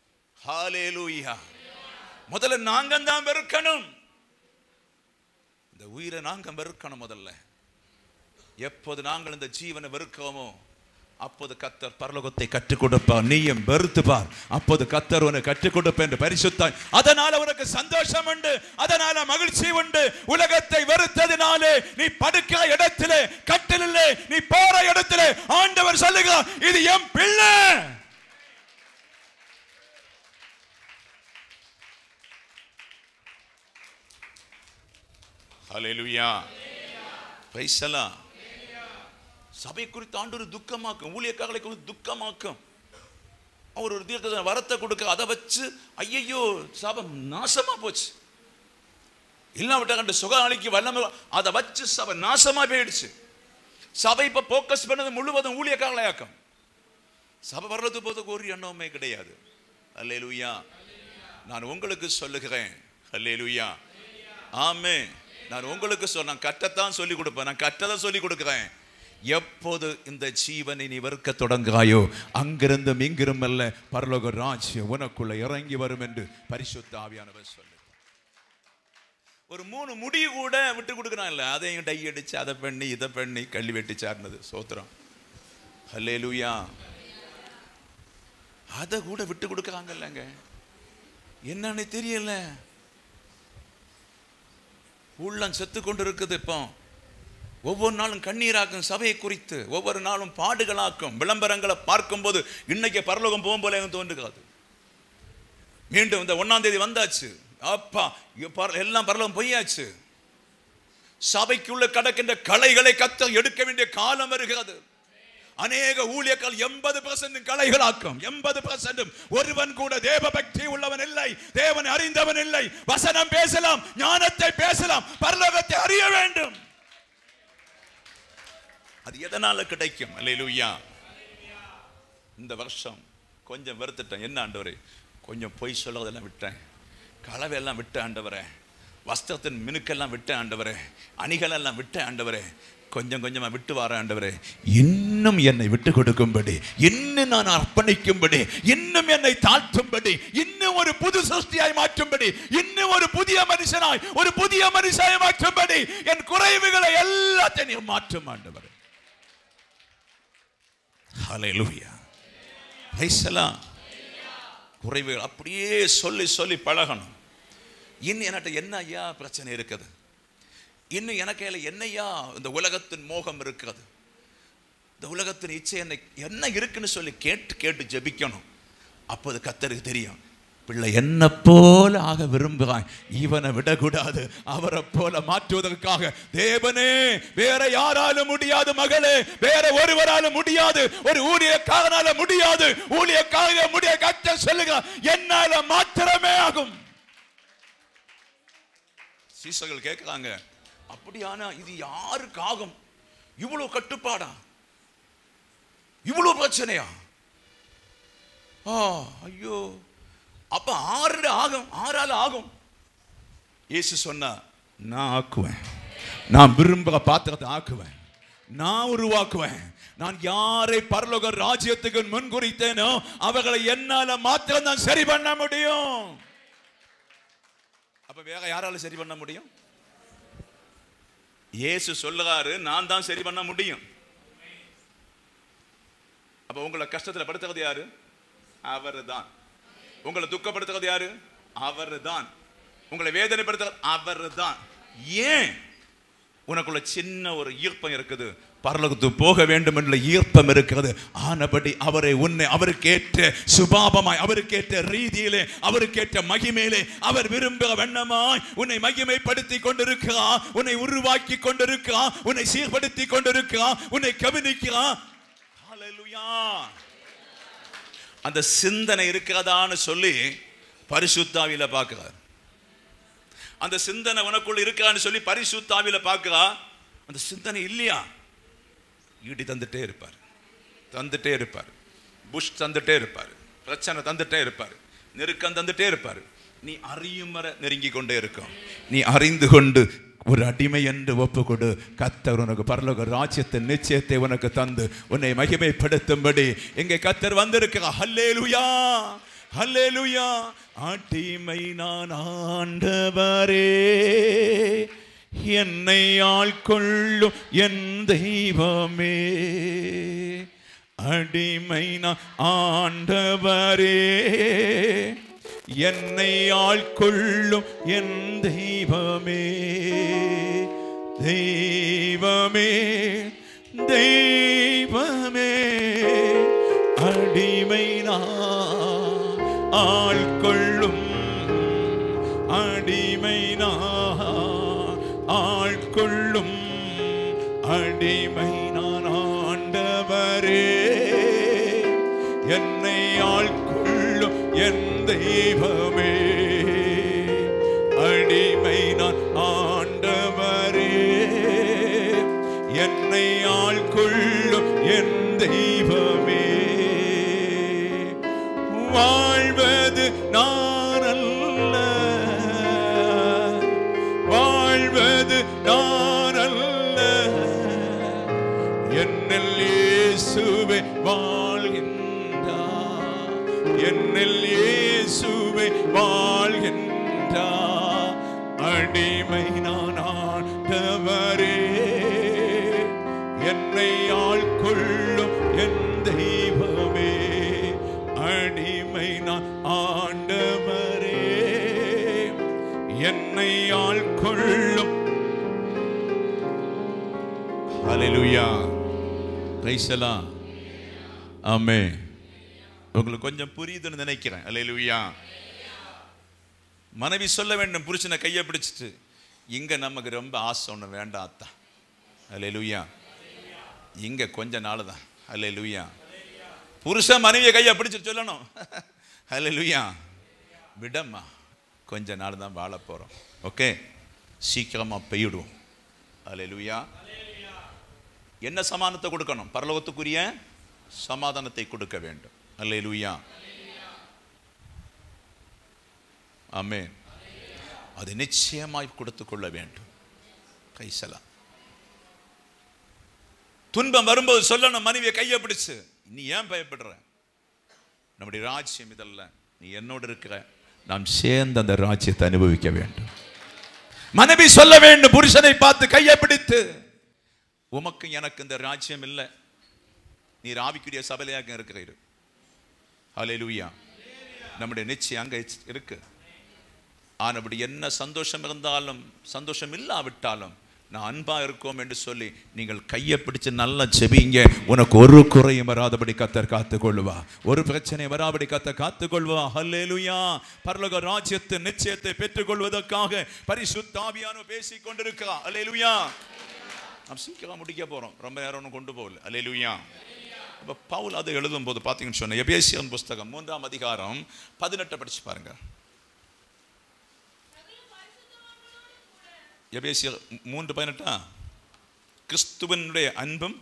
ஹalleluya முதல்ல நாங்க தான் வெறுக்கணும் இந்த உயிரை நாங்க வெறுக்கணும் முதல்ல எப்போது நாங்கள் இந்த ஜீவனை வெறுக்கிறோமோ அப்போது கத்தர் பரலோகத்தை கற்றுக் கொடுப்பார் நீயும் வெறுத்து பார் அப்போது கத்தர் உனக்கு கற்றுக் கொடுப்பேன் என்று பரிசுத்தாய் அதனால உனக்கு சந்தோஷம் உண்டு அதனால மகிழ்ச்சி உண்டு உலகத்தை வெறுத்ததினாலே நீ படுக்கிற இடத்திலே கட்டிலே நீ போற இடத்திலே ஆண்டவர் சொல்லுகிறார் இது என் பிள்ளை ஹalleluya பிரைஸ் எல்லாம் சபை குறித்து ஆண்டு துக்கமாக்கும் ஊழியக்காரர்களை குறித்து துக்கமாக்கும் அவர் ஒரு தீர்க்க வரத்தை கொடுக்க அதை வச்சு ஐயையோ சபை நாசமா போச்சு இல்லாவிட்ட கண்டு சுகாலிக்கு வல்லமை அதை வச்சு சபை நாசமா போயிடுச்சு சபை இப்ப போக்கஸ் பண்ணது முழுவதும் ஊழியக்காரர்களாக்கம் சபை வர்றது போதுக்கு ஒரு எண்ணமே கிடையாது அல்லேலூயா நான் உங்களுக்கு சொல்லுகிறேன் அல்லேலூயா ஆமே நான் உங்களுக்கு சொன்ன நான் கட்டத்தான் சொல்லி கொடுப்பேன் நான் கட்டதை சொல்லி கொடுக்கிறேன் எப்போது இந்த ஜீவனை நீ வெறுக்க தொடங்காயோ அங்கிருந்தும் இங்கிரும் அல்ல பரலோக ராஜ்யம் உனக்குள்ள இறங்கி வரும் என்று பரிசுத்த ஆவியானவர் சொல்லு ஒரு மூணு முடி கூட விட்டு கொடுக்குறான் இல்ல அதையும் டை அடிச்சு அதை பண்ணி இதை பண்ணி கள்ளி வெட்டி சார்ந்தது சோத்திரம் ஹல்லே லூயா அதை கூட விட்டு கொடுக்குறாங்கல்லங்க என்னன்னு தெரியல உள்ளம் செத்து கொண்டு இருக்குது இப்போ ஒவ்வொரு நாளும் கண்ணீராக்கும் சபையை குறித்து ஒவ்வொரு நாளும் பாடுகளாக்கும் விளம்பரங்களை பார்க்கும்போது இன்னைக்கு பரலோகம் போகும் போல எனக்கு தோன்றுகிறது மீண்டும் இந்த ஒன்னாம் தேதி வந்தாச்சு அப்பா இங்க பர- எல்லாம் பரலோகம் பொய்யாச்சு சபைக்குள்ள கடக்கின்ற கலைகளை கத்த எடுக்க வேண்டிய காலம் வருகிறது அநேக ஊழியர்கள் எண்பது பர்சன்ட் கலைகளாக்கும் எண்பது பர்சன்ட் ஒருவன் கூட தேவ பக்தி உள்ளவன் இல்லை தேவன் அறிந்தவன் இல்லை வசனம் பேசலாம் ஞானத்தை பேசலாம் பரலோகத்தை அறிய வேண்டும் அது எதனால கிடைக்கும் அல்லேலூயா இந்த வருஷம் கொஞ்சம் வெறுத்துட்டேன் என்ன ஆண்டவரே கொஞ்சம் பொய் சொல்றதெல்லாம் விட்டேன் களவையெல்லாம் விட்ட ஆண்டவரே வஸ்திரத்தின் மினுக்கெல்லாம் விட்ட ஆண்டவரே அணிகளெல்லாம் விட்ட ஆண்டவரே கொஞ்சம் கொஞ்சமா விட்டு வர ஆண்டவரே இன்னும் என்னை விட்டு கொடுக்கும்படி இன்னும் நான் அர்ப்பணிக்கும்படி இன்னும் என்னை தாழ்த்தும்படி இன்னும் ஒரு புது சிருஷ்டியாய் மாற்றும்படி இன்னும் ஒரு புதிய மனுஷனாய் ஒரு புதிய மனுஷாய் மாற்றும்படி என் குறைவுகளை எல்லாத்தையும் நீர் மாற்றும் ஆண்டவரே ஹalleluya பிரைஸ்லாம் குறைவுகள் அப்படியே சொல்லி சொல்லி பழகணும் இன்னும் என்கிட்ட என்ன ஐயா பிரச்சனை இருக்குது இன்னும் எனக்கு என்னையா இந்த உலகத்தின் மோகம் இருக்கிறது இந்த உலகத்தின் இச்சை என்ன என்ன இருக்குன்னு சொல்லி கேட்டு கேட்டு ஜெபிக்கணும் அப்போது கத்தருக்கு தெரியும் பிள்ளை என்ன போல ஆக விரும்புகிறான் இவனை விடக்கூடாது அவரை போல மாற்றுவதற்காக தேவனே வேற யாராலும் முடியாது மகளே வேற ஒருவராலும் முடியாது ஒரு ஊழியக்காரனால முடியாது ஊழியக்காக முடிய கத்த சொல்லுங்க என்னால மாத்திரமே ஆகும் சீசர்கள் கேட்கிறாங்க அப்படியானா இது யாருக்கு ஆகும் இவ்வளவு கட்டுப்பாடா இவ்வளவு பிரச்சனையா ஆ ஐயோ அப்ப ஆறு ஆகும் ஆறால ஆகும் இயேசு சொன்னா நான் ஆக்குவேன் நான் விரும்புகிற பாத்திரத்தை ஆக்குவேன் நான் உருவாக்குவேன் நான் யாரை பரலோக ராஜ்யத்துக்கு முன்குறித்தேனோ அவர்களை என்னால மாத்திரம் தான் சரி பண்ண முடியும் அப்ப வேற யாரால சரி பண்ண முடியும் இயேசு சொல்லுறாரு நான் தான் சரி பண்ண முடியும் அப்ப உங்களை கஷ்டத்துல படுத்துறது யாரு அவர் தான் உங்களை துக்கப்படுத்துறது யாரு அவர் தான் உங்களை வேதனைப்படுத்துறது அவர் தான் ஏன் உனக்குள்ள சின்ன ஒரு ஈர்ப்பம் இருக்குது பரலோகத்துக்கு போக வேண்டும் என்ற ஈர்ப்பம் இருக்கிறது ஆனபடி அவரை உன்னை அவருக்கேற்ற சுபாபமாய் அவருக்கேற்ற ரீதியிலே அவருக்கேற்ற மகிமையிலே அவர் விரும்புகிற வண்ணமாய் உன்னை மகிமைப்படுத்தி கொண்டிருக்கிறான் உன்னை உருவாக்கி கொண்டிருக்கிறான் உன்னை சீர்படுத்தி கொண்டிருக்கிறான் உன்னை கவனிக்கிறான் ஹalleluya அந்த சிந்தனை இருக்கிறதான்னு சொல்லி பரிசுத்தாவில பார்க்கிறார் அந்த சிந்தனை உனக்குள்ள இருக்கான்னு சொல்லி பரிசுத்தாவில பார்க்கிறா அந்த சிந்தனை இல்லையா ஈடி தந்துட்டே இருப்பார் தந்துட்டே இருப்பார் புஷ் தந்துட்டே இருப்பார் பிரச்சனை தந்துட்டே இருப்பார் நெருக்கம் தந்துட்டே இருப்பார் நீ அறியும் வரை நெருங்கி கொண்டே இருக்கும் நீ அறிந்து கொண்டு ஒரு அடிமை என்று ஒப்புக்கொடு கத்தர் உனக்கு பரலோக ராஜ்யத்தின் நிச்சயத்தை உனக்கு தந்து உன்னை மகிமைப்படுத்தும்படி இங்கே கத்தர் வந்திருக்கிறார் ஹல்லேலூயா ஹல்லேலூயா அடிமை நான் ஆண்டவரே என்னை ஆள்கொள்ளும் என் தெய்வமே அடிமை நான் ஆண்டவரே என்னை ஆள்கொள்ளும் என் தெய்வமே தெய்வமே தெய்வமே அடிமை நான் ஆள்கொள்ளும் அடிமை நான் ஆட்கொள்ளும் அடிமை நான் ஆண்டவரே என்னை ஆட்கொள்ளும் என் தெய்வமே அடிமை நான் ஆண்டவரே என்னை ஆட்கொள்ளும் என் தெய்வமே வாழ்வது நான் அல்ல வாழ்வது நான் அல்ல என்னில் இயேசுவே வாழ்கின்றார் என்னில் இயேசுவே வாழ்கின்றார் அடிமை நான் ஆண்டவரே என்னை ஆள்கொள்ளும் என் தெய்வமே அடிமை நான் ஆண்டவரே என்னை ஆள்கொள்ளும் ஹalleluya ரைசலா ஆமே உங்களுக்கு கொஞ்சம் புரியுதுன்னு நினைக்கிறேன் ஹalleluya மனைவி சொல்ல வேண்டும் புருஷனை கையை பிடிச்சிட்டு இங்க நமக்கு ரொம்ப ஆசை ஒன்று வேண்டாம் அத்தா ஹalleluya இங்க கொஞ்ச நாள் தான் ஹalleluya புருஷன் மனைவியை கையை பிடிச்சிட்டு சொல்லணும் ஹalleluya விடம்மா கொஞ்ச நாள் தான் வாழ போறோம் ஓகே சீக்கிரமா பெய்யிடுவோம் ஹalleluya என்ன சமாதானத்தை கொடுக்கணும் பரலோகத்துக்குரிய சமாதானத்தை கொடுக்க வேண்டும் அல்லேலூயா ஆமென் அது நிச்சயமாய் கொடுத்து கொள்ள வேண்டும் கைசலா துன்பம் வரும்போது சொல்லணும் மனைவியை கையை பிடிச்சு நீ ஏன் பயப்படுற நம்முடைய ராஜ்யம் இதல்ல நீ என்னோடு இருக்கிற நாம் சேர்ந்து அந்த ராஜ்யத்தை அனுபவிக்க வேண்டும் மனைவி சொல்ல வேண்டும் புருஷனை பார்த்து கையை பிடித்து உமக்கு எனக்கு இந்த ராஜ்யம் இல்லை நீர் ஆவிக்குரிய சபலையாக இருக்கிறீர் ஹalleluya நம்முடைய நிச்சயம் அங்க இருக்கு ஆனபடி என்ன சந்தோஷம் இருந்தாலும் சந்தோஷம் இல்லாவிட்டாலும் நான் அன்பா இருக்கோம் என்று சொல்லி நீங்கள் கையை பிடிச்சு நல்லா செபிங்க உனக்கு ஒரு குறையும் வராதபடி கத்தர் காத்துக்கொள்ளுவா ஒரு பிரச்சனை வராபடி கத்தர் காத்துக்கொள்வா ஹல்லேலூயா பரலோக ராஜ்யத்தின் நிச்சயத்தை பெற்றுக்கொள்வதற்காக பரிசுத்தாவியான பேசிக் கொண்டிருக்கிறா ஹல்லேலூயா நாம் சீக்கிரம் முடிக்க போறோம் ரொம்ப நேரம் ஒன்றும் கொண்டு போகல ஹல்லேலூயா அப்போ பவுல் அதை எழுதும்போது பார்த்தீங்கன்னு சொன்ன எபேசியன் புஸ்தகம் மூன்றாம் அதிகாரம் பதினெட்டை படிச்சு பாருங்க எபேசியர் மூன்று பதினெட்டா கிறிஸ்துவனுடைய அன்பும்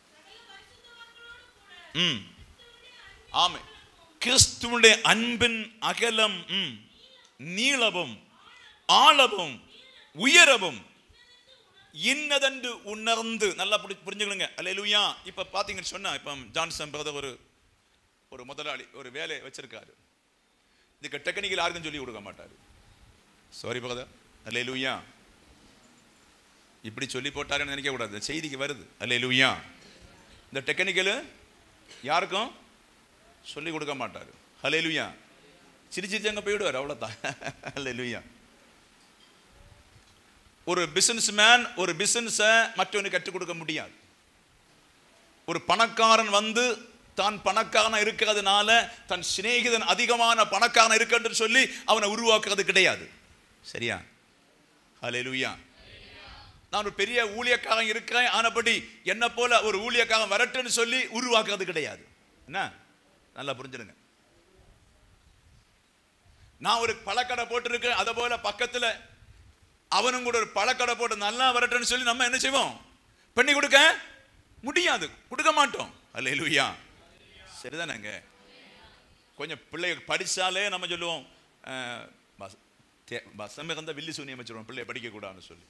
ம் ஆமே கிறிஸ்துவனுடைய அன்பின் அகலம் ம், நீளவும் ஆழவும் உயரவும் இன்னதென்று உணர்ந்து நல்லா புரி புரிஞ்சுக்கணுங்க அல்லேலூயா இப்ப பாத்தீங்கன்னு சொன்னா இப்ப ஜான்சன் பிரதர் ஒரு ஒரு முதலாளி ஒரு வேலை வச்சிருக்காரு இதுக்கு டெக்னிக்கல் யாருக்கும் சொல்லி கொடுக்க மாட்டாரு சாரி பிரதர் அல்லேலூயா இப்படி சொல்லி போட்டாருன்னு நினைக்க கூடாது இந்த செய்திக்கு வருது அல்லேலூயா இந்த டெக்னிக்கல் யாருக்கும் சொல்லி கொடுக்க மாட்டாரு அல்லேலூயா சிரிச்சு சிரிச்சு அங்க போயிடுவார் அவ்வளவுதான் அல்லேலூயா ஒரு பிசினஸ் மேன் ஒரு பிசினஸை மற்றவனுக்கு கற்றுக் கொடுக்க முடியாது ஒரு பணக்காரன் வந்து தான் பணக்காரன் இருக்கிறதுனால தன் சிநேகிதன் அதிகமான பணக்காரன் இருக்குன்னு சொல்லி அவனை உருவாக்குறது கிடையாது சரியா ஹalleluya நான் ஒரு பெரிய ஊழியக்காரன் இருக்கிறேன் ஆனபடி என்ன போல ஒரு ஊழியக்காரன் வரட்டுன்னு சொல்லி உருவாக்குறது கிடையாது என்ன நல்லா புரிஞ்சிடுங்க நான் ஒரு பழக்கடை போட்டிருக்கேன் அதை போல பக்கத்துல அவனும் கூட ஒரு பழக்கடை போட்டு நல்லா வரட்டும்னு சொல்லி நம்ம என்ன செய்வோம் பண்ணி கொடுக்க முடியாது கொடுக்க மாட்டோம் அல்லேலூயா சரிதானேங்க கொஞ்சம் பிள்ளைகள் படிச்சாலே நம்ம சொல்லுவோம் அஹ், பஸ் தே- பசம் இருந்தால் வில்லி சூனியம் வச்சிருவோம் பிள்ளைய படிக்கக்கூடாதுன்னு சொல்லி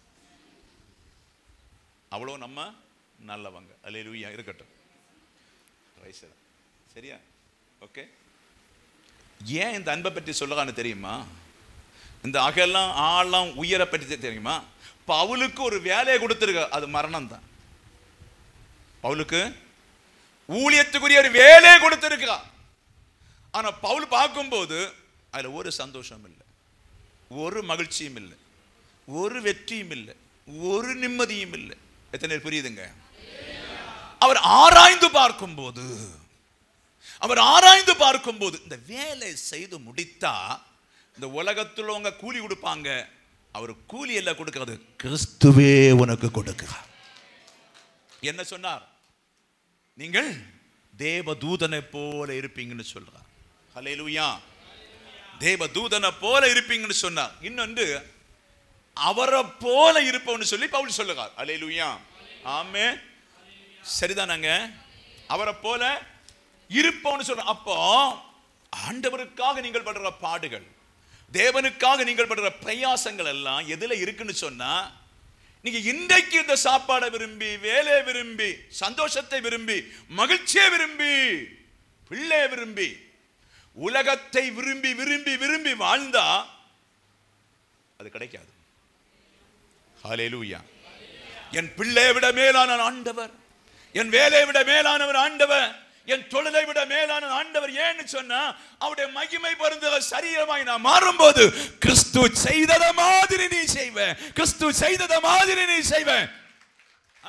அவ்வளோ நம்ம நல்லவங்க அல்லேலூயா இருக்கட்டும் ரைட் சார் சரியா ஓகே ஏன் இந்த அன்பை பற்றி சொல்லுறான்னு தெரியுமா இந்த அகலம் ஆழம் உயர பற்றி தெரியுமா பவுலுக்கு ஒரு வேலையை கொடுத்துருக்க அது மரணம் தான் பவுலுக்கு ஊழியத்துக்குரிய ஒரு வேலையை கொடுத்திருக்கா ஆனா பவுல் பார்க்கும்போது அதுல ஒரு சந்தோஷம் இல்லை ஒரு மகிழ்ச்சியும் இல்லை ஒரு வெற்றியும் இல்லை ஒரு நிம்மதியும் இல்லை எத்தனை பேர் புரியுதுங்க அவர் ஆராய்ந்து பார்க்கும்போது அவர் ஆராய்ந்து பார்க்கும்போது இந்த வேலை செய்து முடித்தா இந்த உலகத்தில் உங்க கூலி கொடுப்பாங்க அவர் கூலி எல்லாம் கொடுக்கிறது கிறிஸ்துவே உனக்கு கொடுக்கிறார் என்ன சொன்னார் நீங்கள் தேவ தூதனை போல இருப்பீங்கன்னு சொல்றார் ஹalleluya தேவ தூதனை போல இருப்பீங்கன்னு சொன்னார் இன்னொன்று அவரை போல இருப்பவன்னு சொல்லி பவுல் சொல்லுகிறார் ஹalleluya ஆமே சரிதானங்க அவரை போல இருப்பவன்னு சொல்ற அப்போ ஆண்டவருக்காக நீங்கள் படுற பாடுகள் தேவனுக்காக நீங்கள் படுற பிரயாசங்கள் எல்லாம் எதுல இருக்குன்னு சொன்னா நீங்க இன்றைக்கு இந்த சாப்பாடை விரும்பி வேலையை விரும்பி சந்தோஷத்தை விரும்பி மகிழ்ச்சியை விரும்பி பிள்ளையை விரும்பி உலகத்தை விரும்பி விரும்பி விரும்பி வாழ்ந்தா அது கிடைக்காது ஹalleluya என் பிள்ளையை விட மேலான ஆண்டவர் என் வேலையை விட மேலானவர் ஆண்டவர் என் தொழிலை விட மேலான ஆண்டவர் ஏன்னு சொன்னா அவருடைய மகிமை பொருந்த சரீரமாய் நான் மாறும்போது கிறிஸ்து செய்தத மாதிரி நீ செய்வ கிறிஸ்து செய்தத மாதிரி நீ செய்வ ஆ.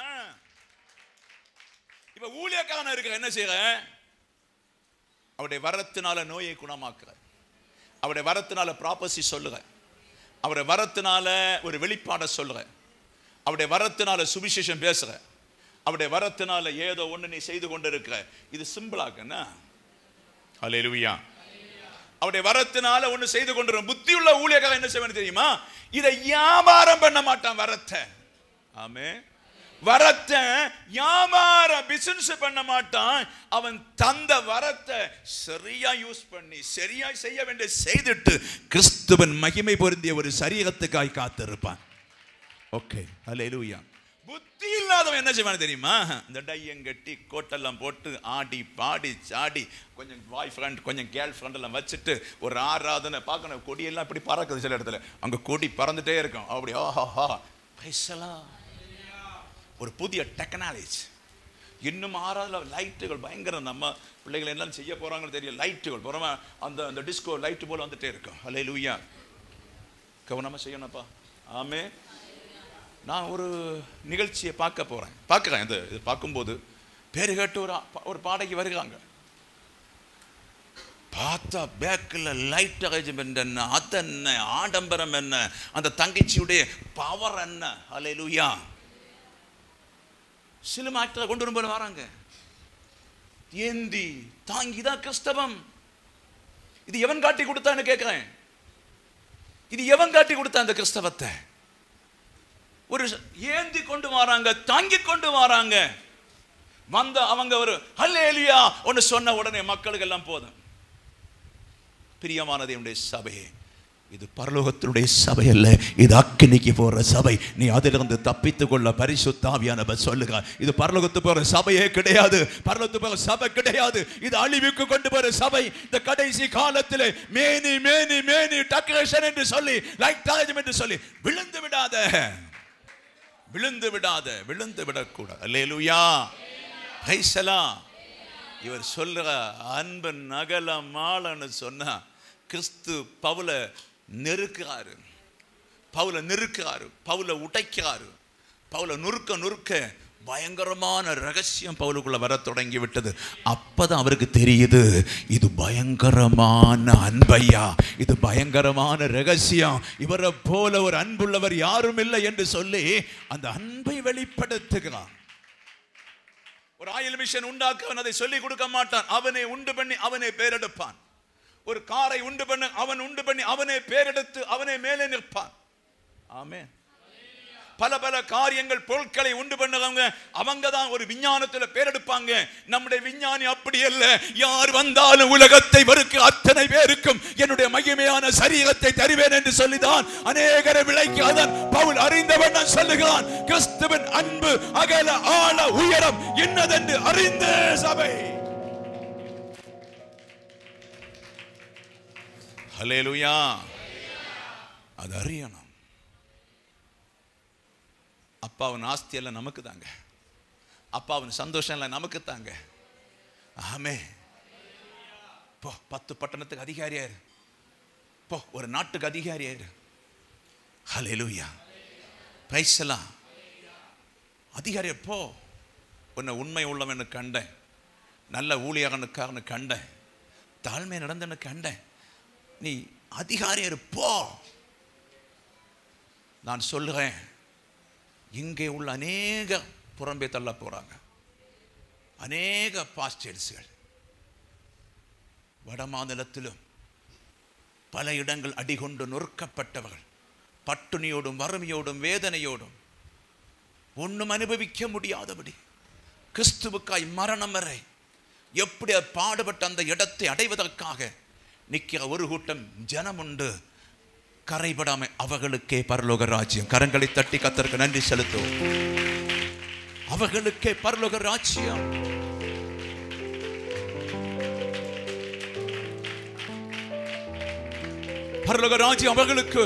இப்ப ஊழியக்காரன் இருக்க என்ன செய்யற அவருடைய வரத்தினால நோயை குணமாக்குற அவருடைய வரத்தினால ப்ராப்பர்சி சொல்லுற அவருடைய வரத்தினால ஒரு வெளிப்பாடை சொல்லுற அவருடைய வரத்தினால சுவிசேஷம் பேசுற அவருடைய வரத்தினால ஏதோ ஒண்ணு நீ செய்து கொண்டிருக்கிற இது சிம்பிளாக்குன்னா ஹalleluya அவருடைய வரத்தினால ஒண்ணு செய்து கொண்டிருக்க புத்தியுள்ள ஊழியக்காரன் என்ன செய்வான்னு தெரியுமா இதை வியாபாரம் பண்ண மாட்டான் வரத்தை ஆமே வரத்தை வியாபார பிசினஸ் பண்ண மாட்டான் அவன் தந்த வரத்தை சரியா யூஸ் பண்ணி சரியா செய்ய வேண்டிய செய்துட்டு கிறிஸ்துவன் மகிமை பொருந்திய ஒரு சரீரத்துக்காய் காத்திருப்பான் ஓகே ஹalleluya புத்தி இல்லாதவன் என்ன செய்வான் தெரியுமா இந்த டையம் கட்டி கோட்டெல்லாம் போட்டு ஆடி பாடி சாடி கொஞ்சம் பாய் ஃப்ரெண்ட் கொஞ்சம் கேர்ள் ஃப்ரெண்ட் எல்லாம் வச்சுட்டு ஒரு ஆராதனை பார்க்கணும் கொடியெல்லாம் இப்படி பறக்குது சில இடத்துல அங்க கொடி பறந்துட்டே இருக்கும் அப்படி ஆஹா பேசலாம் ஒரு புதிய டெக்னாலஜி இன்னும் ஆறாவது லைட்டுகள் பயங்கரம் நம்ம பிள்ளைகள் எல்லாம் செய்ய போறாங்கன்னு தெரியும் லைட்டுகள் புறமா அந்த அந்த டிஸ்கோ லைட்டு போல வந்துட்டே இருக்கும் ஹலே லூயா கவனமா செய்யணும்ப்பா ஆமே நான் ஒரு நிகழ்ச்சியை பார்க்க போறேன் பார்க்குறேன் இது இது பார்க்கும்போது பேரு கேட்டு ஒரு ஆ- ஒரு பாடகி வருகிறாங்க பார்த்தா பேக்கில் லைட் அரேஞ்ச்மெண்ட் என்ன அது என்ன ஆடம்பரம் என்ன அந்த தங்கச்சியுடைய பவர் என்ன ஹalleluya சினிமா ஆக்டரை கொண்டு வரும்போது வராங்க ஏந்தி தாங்கிதான் கிறிஸ்தவம் இது எவன் காட்டி கொடுத்தான்னு கேட்கிறேன் இது எவன் காட்டி கொடுத்தா அந்த கிறிஸ்தவத்தை ஒரு ச- ஏந்தி கொண்டு வராங்க தாங்கி கொண்டு வராங்க வந்த அவங்க ஒரு ஹல்லேலியா ஒன்னு சொன்ன உடனே மக்களுக்கு எல்லாம் போதும் பிரியமானது என்னுடைய சபையே இது பரலோகத்தினுடைய சபை அல்ல இது அக்கினிக்கு போற சபை நீ அதிலிருந்து தப்பித்துக் கொள்ள பரிசுத்தாவியானவர் சொல்லுங்க இது பரலோகத்து போற சபையே கிடையாது பரலோகத்து போற சபை கிடையாது இது அழிவுக்கு கொண்டு போற சபை இந்த கடைசி காலத்திலே மேனி மேனி மேனி டெக்கரேஷன் என்று சொல்லி லைட் டாலஜம் என்று சொல்லி விழுந்து விடாத விழுந்து விடாத விழுந்து விடக்கூடாது அல்லேலூயா பைசலாம் இவர் சொல்ற அன்பு நகல மாலன்னு சொன்னா கிறிஸ்து பவுல நெருக்கிறாரு பவுல நெருக்கிறாரு பவுல உடைக்கிறாரு பவுல நுறுக்க நுறுக்க பயங்கரமான ரகசியம் பவுலுக்குள்ள வர தொடங்கி விட்டது அப்பதான் அவருக்கு தெரியுது இது பயங்கரமான அன்பையா இது பயங்கரமான ரகசியம் இவரை போல ஒரு அன்புள்ளவர் யாரும் இல்லை என்று சொல்லி அந்த அன்பை வெளிப்படுத்துகிறான் ஒரு ஆயில் மிஷன் உண்டாக்குவன் அதை சொல்லிக் கொடுக்க மாட்டான் அவனை உண்டு பண்ணி அவனை பேரெடுப்பான் ஒரு காரை உண்டு பண்ண அவன் உண்டு பண்ணி அவனே பேரெடுத்து அவனே மேலே நிற்பான் ஆமென் பல பல காரியங்கள் பொருட்களை உண்டு பண்ணுறவங்க அவங்க தான் ஒரு விஞ்ஞானத்துல பேரெடுப்பாங்க நம்முடைய விஞ்ஞானி அப்படி அல்ல யார் வந்தாலும் உலகத்தை வெறுக்க அத்தனை பேருக்கும் என்னுடைய மகிமையான சரீரத்தை தருவேன் என்று சொல்லிதான் அநேகரை விலைக்கு அதன் பவுல் அறிந்தவன் நான் சொல்லுகிறான் கிறிஸ்துவின் அன்பு அகல ஆழ உயரம் என்னதென்று அறிந்த சபை ஹalleluya அது அறியணும் அப்பாவின் ஆஸ்தி எல்லாம் நமக்கு தாங்க அப்பாவின் சந்தோஷம் எல்லாம் நமக்கு தாங்க ஆமே போ பத்து பட்டணத்துக்கு அதிகாரியாரு போ ஒரு நாட்டுக்கு அதிகாரியாரு ஹalleluya பிரைஸ்லாம் அதிகாரியா போ உன்னை உண்மை உள்ளவனு கண்டேன் நல்ல ஊழியகனுக்காரனு கண்டேன் தாழ்மை நடந்தனு கண்டேன் நீ அதிகாரியாரு போ நான் சொல்லுறேன் இங்கே உள்ள அநேக புறம்பே தள்ள போறாங்க அநேக பாஸ்டர்ஸ்கள் வட மாநிலத்திலும் பல இடங்கள் அடிகொண்டு நொறுக்கப்பட்டவர்கள் பட்டுனியோடும் வறுமையோடும் வேதனையோடும் ஒன்றும் அனுபவிக்க முடியாதபடி கிறிஸ்துவுக்காய் மரணம் வரை எப்படி பாடுபட்ட அந்த இடத்தை அடைவதற்காக நிற்கிற ஒரு கூட்டம் ஜனம் உண்டு கரைபடாம அவர்களுக்கே பரலோக ராஜ்யம் கரங்களை தட்டி கத்தருக்கு நன்றி செலுத்துவோம் அவர்களுக்கே பரலோக ராஜ்யம் பரலோக ராஜ்யம் அவர்களுக்கு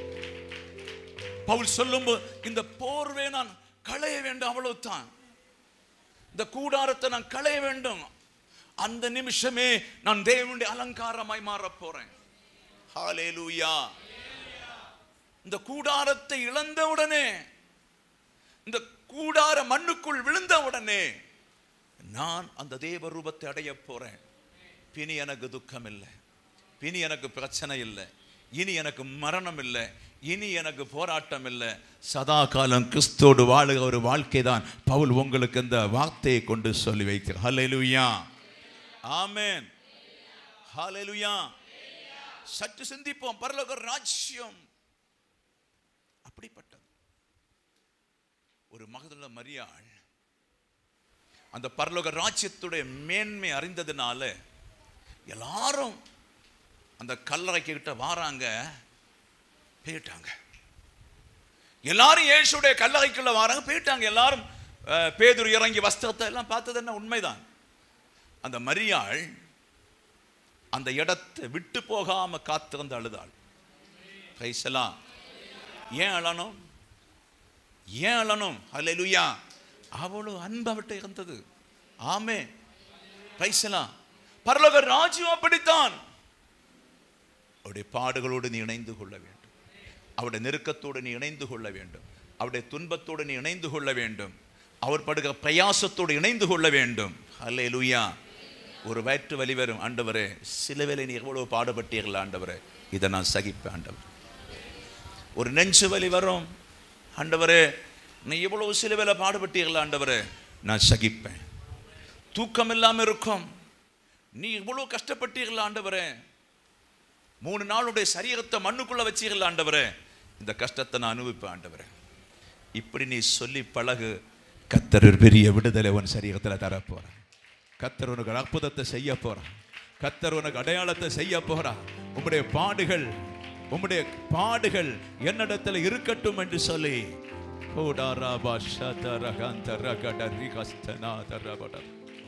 பவுல் சொல்லும்போது இந்த போர்வே நான் களைய வேண்டும் அவ்வளவுதான் இந்த கூடாரத்தை நான் களைய வேண்டும் அந்த நிமிஷமே நான் தேவனுடைய அலங்காரமாய் மாறப் போறேன் ஹalleluya இந்த கூடாரத்தை இழந்த உடனே இந்த கூடார மண்ணுக்குள் விழுந்த உடனே நான் அந்த தேவ ரூபத்தை அடைய போறேன் பினி எனக்கு துக்கம் இல்லை பினி எனக்கு பிரச்சனை இல்லை இனி எனக்கு மரணம் இல்லை இனி எனக்கு போராட்டம் இல்லை சதா காலம் கிறிஸ்தோடு வாழுகிற ஒரு வாழ்க்கை தான் பவுல் உங்களுக்கு இந்த வார்த்தையை கொண்டு சொல்லி வைக்கிறார் ஹalleluya ஆமென் ஹalleluya சற்று சிந்திப்போம் பரலோக ராஜ்யம் அப்படிப்பட்டது ஒரு மகதுள்ள மரியாள் அந்த பரலோக ராஜ்யத்துடைய மேன்மை அறிந்ததுனால எல்லாரும் அந்த கல்லறைக்கு கிட்ட வாராங்க போயிட்டாங்க எல்லாரும் இயேசுடைய கல்லறைக்குள்ள வாராங்க போயிட்டாங்க எல்லாரும் அஹ், பேதுரு இறங்கி வஸ்திரத்தை எல்லாம் பார்த்தது என்ன உண்மைதான் அந்த மரியாள் அந்த இடத்தை விட்டு போகாம காத்திருந்து அழுதாள் பிரைசலாம் ஏன் அழணும் ஏன் அழணும் ஹalleluya அவ்வளவு அன்பு அவட்ட இருந்தது ஆமே பிரைசலாம் பரலோக ராஜ்யம் அப்படித்தான் அவருடைய பாடுகளோடு நீ இணைந்து கொள்ள வேண்டும் அவருடைய நெருக்கத்தோடு நீ இணைந்து கொள்ள வேண்டும் அவருடைய துன்பத்தோடு நீ இணைந்து கொள்ள வேண்டும் அவர் படுகிற பிரயாசத்தோடு இணைந்து கொள்ள வேண்டும் அல்லேலூயா ஒரு வயிற்று வலி வரும் ஆண்டவரே சிலுவையில் நீ எவ்வளவு பாடுபட்டீர்கள் ஆண்டவரே இதை நான் சகிப்பேன் ஆண்டவர் ஒரு நெஞ்சு வலி வரும் ஆண்டவரே நீ இவ்வளவு சிலுவையில் பாடுபட்டீர்கள் ஆண்டவரே நான் சகிப்பேன் தூக்கம் இல்லாமல் இருக்கும் நீ இவ்வளவு கஷ்டப்பட்டீர்கள் ஆண்டவரே மூணு நாளுடைய சரீரத்தை மண்ணுக்குள்ள வச்சீர்கள் ஆண்டவரே இந்த கஷ்டத்தை நான் அனுபவிப்பேன் ஆண்டவரே இப்படி நீ சொல்லி பழகு கத்தர் ஒரு பெரிய விடுதலை உன் சரீரத்தில் தரப்போற கத்தர் உனக்கு ஒரு அற்புதத்தை செய்ய போறான் கத்தர் உனக்கு அடையாளத்தை செய்ய போறான் உம்முடைய பாடுகள் உம்முடைய பாடுகள் என்னிடத்துல இருக்கட்டும் என்று சொல்லி ஓடாராபா ஷதரகந்தரகடரி கஸ்தநாதரபடர்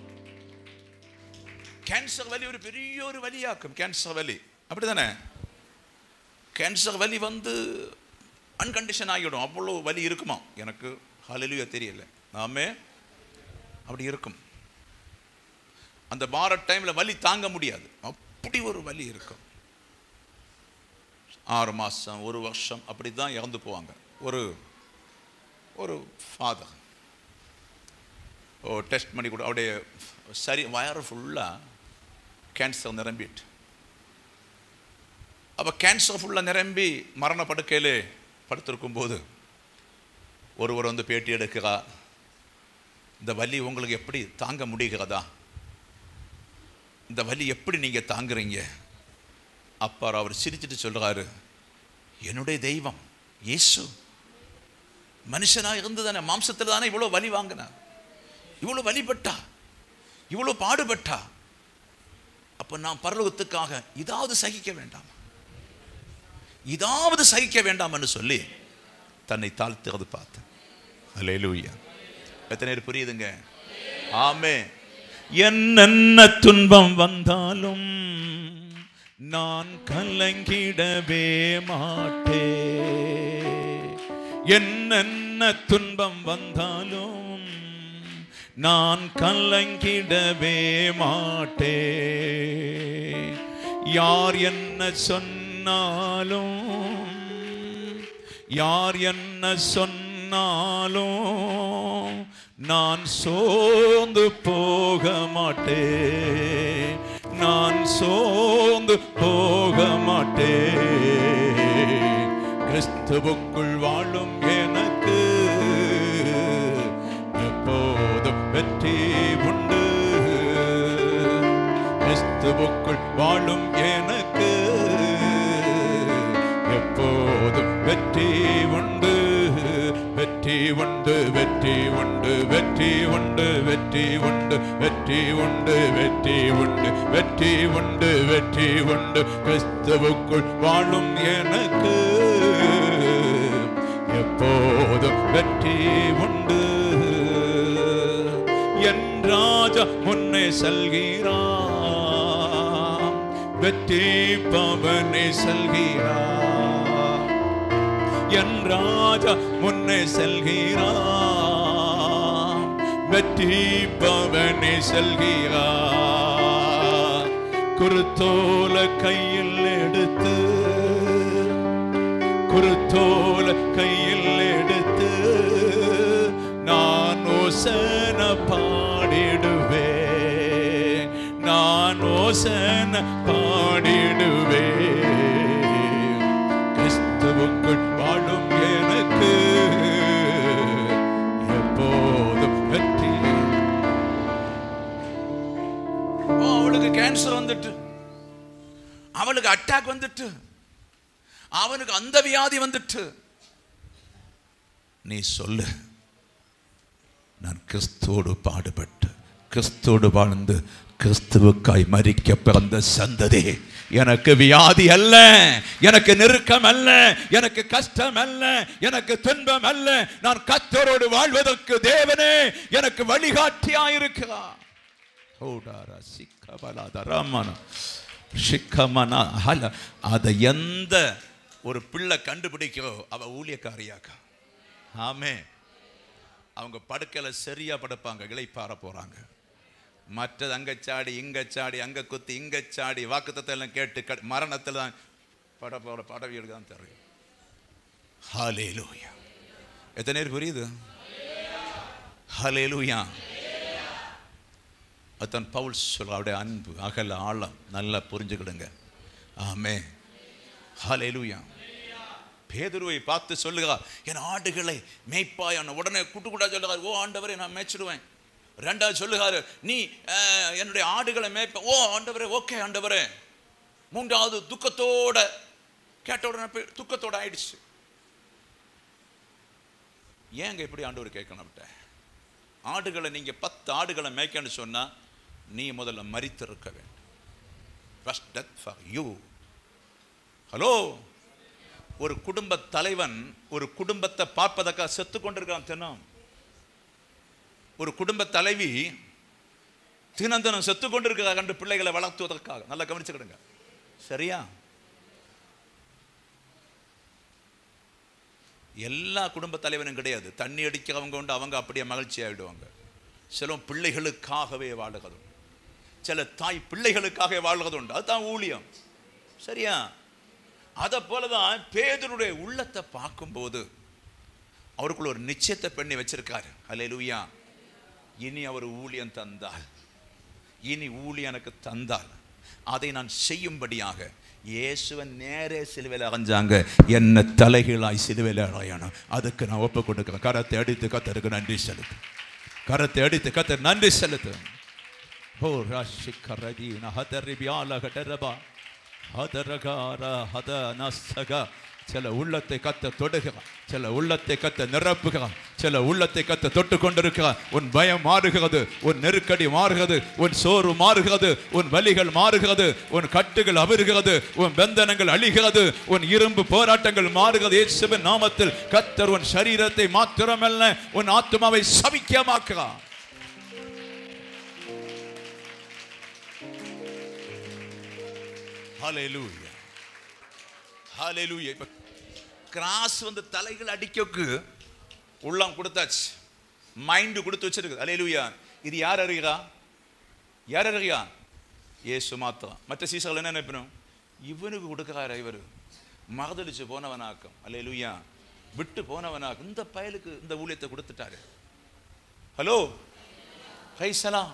கேன்சர் வலி ஒரு பெரிய ஒரு வலியாக்கும் கேன்சர் வலி அப்படிதானே கேன்சர் வலி வந்து அன்கண்டிஷன் ஆகிடும் அவ்வளோ வலி இருக்குமா எனக்கு ஹalleluya தெரியல நாமே அப்படி இருக்கும் அந்த பார டைம்ல வலி தாங்க முடியாது அப்படி ஒரு வலி இருக்கும் ஆறு மாசம் ஒரு வருஷம் அப்படி தான் இறந்து போவாங்க ஒரு ஒரு ஃபாதர் ஓ டெஸ்ட் பண்ணி கூட அவருடைய சரி வயறு ஃபுல்லாக கேன்சர் நிரம்பிட்டு அப்போ கேன்சர் ஃபுல்லாக நிரம்பி மரண படுக்கையில் படுத்திருக்கும் போது ஒருவர் வந்து பேட்டி எடுக்கிறா இந்த வலி உங்களுக்கு எப்படி தாங்க முடிகிறதா இந்த வலி எப்படி நீங்கள் தாங்குறீங்க அப்பா அவர் சிரிச்சிட்டு சொல்கிறாரு என்னுடைய தெய்வம் இயேசு மனுஷனாக இருந்து தானே மாம்சத்தில் தானே இவ்வளோ வலி வாங்கினார் இவ்வளோ வழிபட்டா இவ்வளோ பாடுபட்டா அப்போ நான் பரலோகத்துக்காக இதாவது சகிக்க வேண்டாம் இதாவது சகிக்க வேண்டாம்னு சொல்லி தன்னை தாழ்த்துறது பார்த்தேன் அல்லேலூயா எத்தனை பேர் புரியுதுங்க ஆமே என்னென்ன துன்பம் வந்தாலும் நான் கலங்கிடவே மாட்டேன் என்னென்ன துன்பம் வந்தாலும் நான் கலங்கிடவே மாட்டேன் யார் என்ன சொன்னாலும் யார் என்ன சொன்னாலும் நான் சோர்ந்து போக மாட்டேன் நான் சோர்ந்து போக மாட்டேன் கிறிஸ்துவுக்குள் வாழும் எனக்கு எப்போதும் வெற்றி உண்டு கிறிஸ்துவுக்குள் வாழும் எனக்கு எப்போதும் வெற்றி உண்டு வெற்றி உண்டு வெற்றி உண்டு வெற்றி உண்டு வெற்றி உண்டு வெற்றி உண்டு வெற்றி உண்டு வெற்றி உண்டு வெற்றி உண்டு கிறிஸ்துவுக்குள் வாழும் எனக்கு எப்போதும் வெற்றி உண்டு என் ராஜா முன்னே செல்கிறான் வெற்றி பவனே செல்கிறான் என் ராஜா முன்னே செல்கிறான் வெற்றி பவனே செல்கிறான் குருத்தோல கையில் எடுத்து குருத்தோல கையில் எடுத்து நான் ஓசன பாடிடுவே நான் ஓசன பாடிடுவே கிறிஸ்துவுக்குள் வாழும் எனக்கு எப்போதும் வெற்றி ஓ, அவளுக்கு கேன்சர் வந்துட்டு அவளுக்கு அட்டாக் வந்துட்டு அவனுக்கு அந்த வியாதி வந்துட்டு நீ சொல்லு நான் கிறிஸ்துவோடு பாடுபட்டு கிறிஸ்துவோடு வாழ்ந்து கிறிஸ்துவுக்காய் மரிக்க பிறந்த சந்ததி எனக்கு வியாதி அல்ல எனக்கு நெருக்கம் அல்ல எனக்கு கஷ்டம் அல்ல எனக்கு துன்பம் அல்ல நான் கத்தரோடு வாழ்வதற்கு தேவனே எனக்கு வழிகாட்டியாயிருக்கிறார் ஓடாரா சிக்கபலாத ராமனா சிக்கமனா ஹல அதை எந்த ஒரு பிள்ளை கண்டுபிடிக்கோ அவ ஊழியக்காரியாக்கா ஆமே அவங்க படுக்கையில சரியா படுப்பாங்க இளைப்பாற போறாங்க மற்றது அங்க சாடி இங்க சாடி அங்க குத்தி இங்க சாடி வாக்குத்தத்தை எல்லாம் கேட்டு க- மரணத்துல தான் பட போட படவியலுக்கு தான் தெரியும் ஹalleluya எத்தனை பேர் புரியுது ஹalleluya அதான் பவுல் சொல்ல அவருடைய அன்பு அகல ஆழம் நல்லா புரிஞ்சுக்கிடுங்க ஆமே ஹalleluya பேதுருவை பார்த்து சொல்லுகிறார் என் ஆடுகளை மேய்ப்பாய் உடனே குட்டு குட்டா சொல்லுகிறார் ஓ ஆண்டவரே நான் மேய்ச்சிடுவேன் ரெண்டாவது சொல்லுகிறாரு நீ அஹ், என்னுடைய ஆடுகளை மேய்ப்ப ஓ ஆண்டவரே ஓகே ஆண்டவரே மூன்றாவது துக்கத்தோட கேட்ட உடனே போய் துக்கத்தோட ஆயிடுச்சு ஏங்க இப்படி ஆண்டவர் கேட்கணும் ஆடுகளை நீங்க பத்து ஆடுகளை மேய்க்கன்னு சொன்னா நீ முதல்ல மரித்திருக்க வேண்டும் first death for you hello ஒரு குடும்ப தலைவன் ஒரு குடும்பத்தை பார்ப்பதற்காக செத்து கொண்டிருக்கான் தினம் ஒரு குடும்ப தலைவி தினம் தினம் செத்து கொண்டிருக்கிறா கண்டு பிள்ளைகளை வளர்த்துவதற்காக நல்லா கவனிச்சுக்கிடுங்க சரியா எல்லா குடும்ப தலைவனும் கிடையாது தண்ணி அடிக்கிறவங்க உண்டு அவங்க அப்படியே மகிழ்ச்சி ஆயிடுவாங்க சில பிள்ளைகளுக்காகவே வாழுகிறது சில தாய் பிள்ளைகளுக்காக வாழ்கிறது உண்டு அதுதான் ஊழியம் சரியா அதை போலதான் பேதனுடைய உள்ளத்தை பார்க்கும்போது அவருக்குள்ள ஒரு நிச்சயத்தை பண்ணி வச்சிருக்காரு அல்லேலூயா இனி அவர் ஊழியம் தந்தால் இனி ஊழியம் எனக்கு தந்தால் அதை நான் செய்யும்படியாக இயேசுவன் நேரே சிலுவையில் அரைஞ்சாங்க என்ன தலைகீழாய் சிலுவையில் அறையணும் அதுக்கு நான் ஒப்பு கொடுக்குறேன் கரத்தை அடித்து கத்தருக்கு நன்றி செலுத்து கரத்தை அடித்து கத்த நன்றி செலுத்து ஓ ராஷி கரதி நஹதரி பியால கட்டரபா ஹதரகார ஹத நசக சில உள்ளத்தை கத்த தொடுகிறான் சில உள்ளத்தை கத்த நிரப்புகிறான் சில உள்ளத்தை கத்த தொட்டு கொண்டிருக்கிறான் உன் பயம் மாறுகிறது உன் நெருக்கடி மாறுகிறது உன் சோர்வு மாறுகிறது உன் வலிகள் மாறுகிறது உன் கட்டுகள் அவிர்கிறது உன் பந்தனங்கள் அழிகிறது உன் இரும்பு போராட்டங்கள் மாறுகிறது இயேசுவின் நாமத்தில் கத்தர் உன் சரீரத்தை மாத்திரமல்ல உன் ஆத்மாவை சபிக்கமாக்குறான் ஹalleluya ஹalleluya இப்ப கிராஸ் வந்து தலைகள் அடிக்கக்கு உள்ளம் கொடுத்தாச்சு மைண்ட் கொடுத்து வச்சிருக்கு ஹalleluya இது யார் அறிகிறா யார் அறிகிறா இயேசு மாத்திரம் மற்ற சீசர்கள் என்ன நினைப்பணும் இவனுக்கு கொடுக்குறாரு இவர் மகதளிச்சு போனவனாக்கம் அல்லேலூயா விட்டு போனவனாக்கும் இந்த பயலுக்கு இந்த ஊழியத்தை கொடுத்துட்டாரு ஹலோ கைசலாம்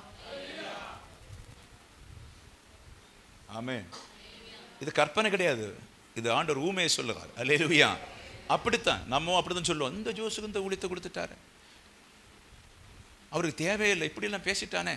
ஆமே இது கற்பனை கிடையாது இது ஆண்டவர் ஊமையை சொல்லுறார் அல்லேலூயா அப்படித்தான் நம்ம அப்படித்தான் சொல்லுவோம் இந்த ஜோஸுக்கு இந்த ஊழியத்தை கொடுத்துட்டாரு அவருக்கு தேவையில்லை இப்படியெல்லாம் பேசிட்டானே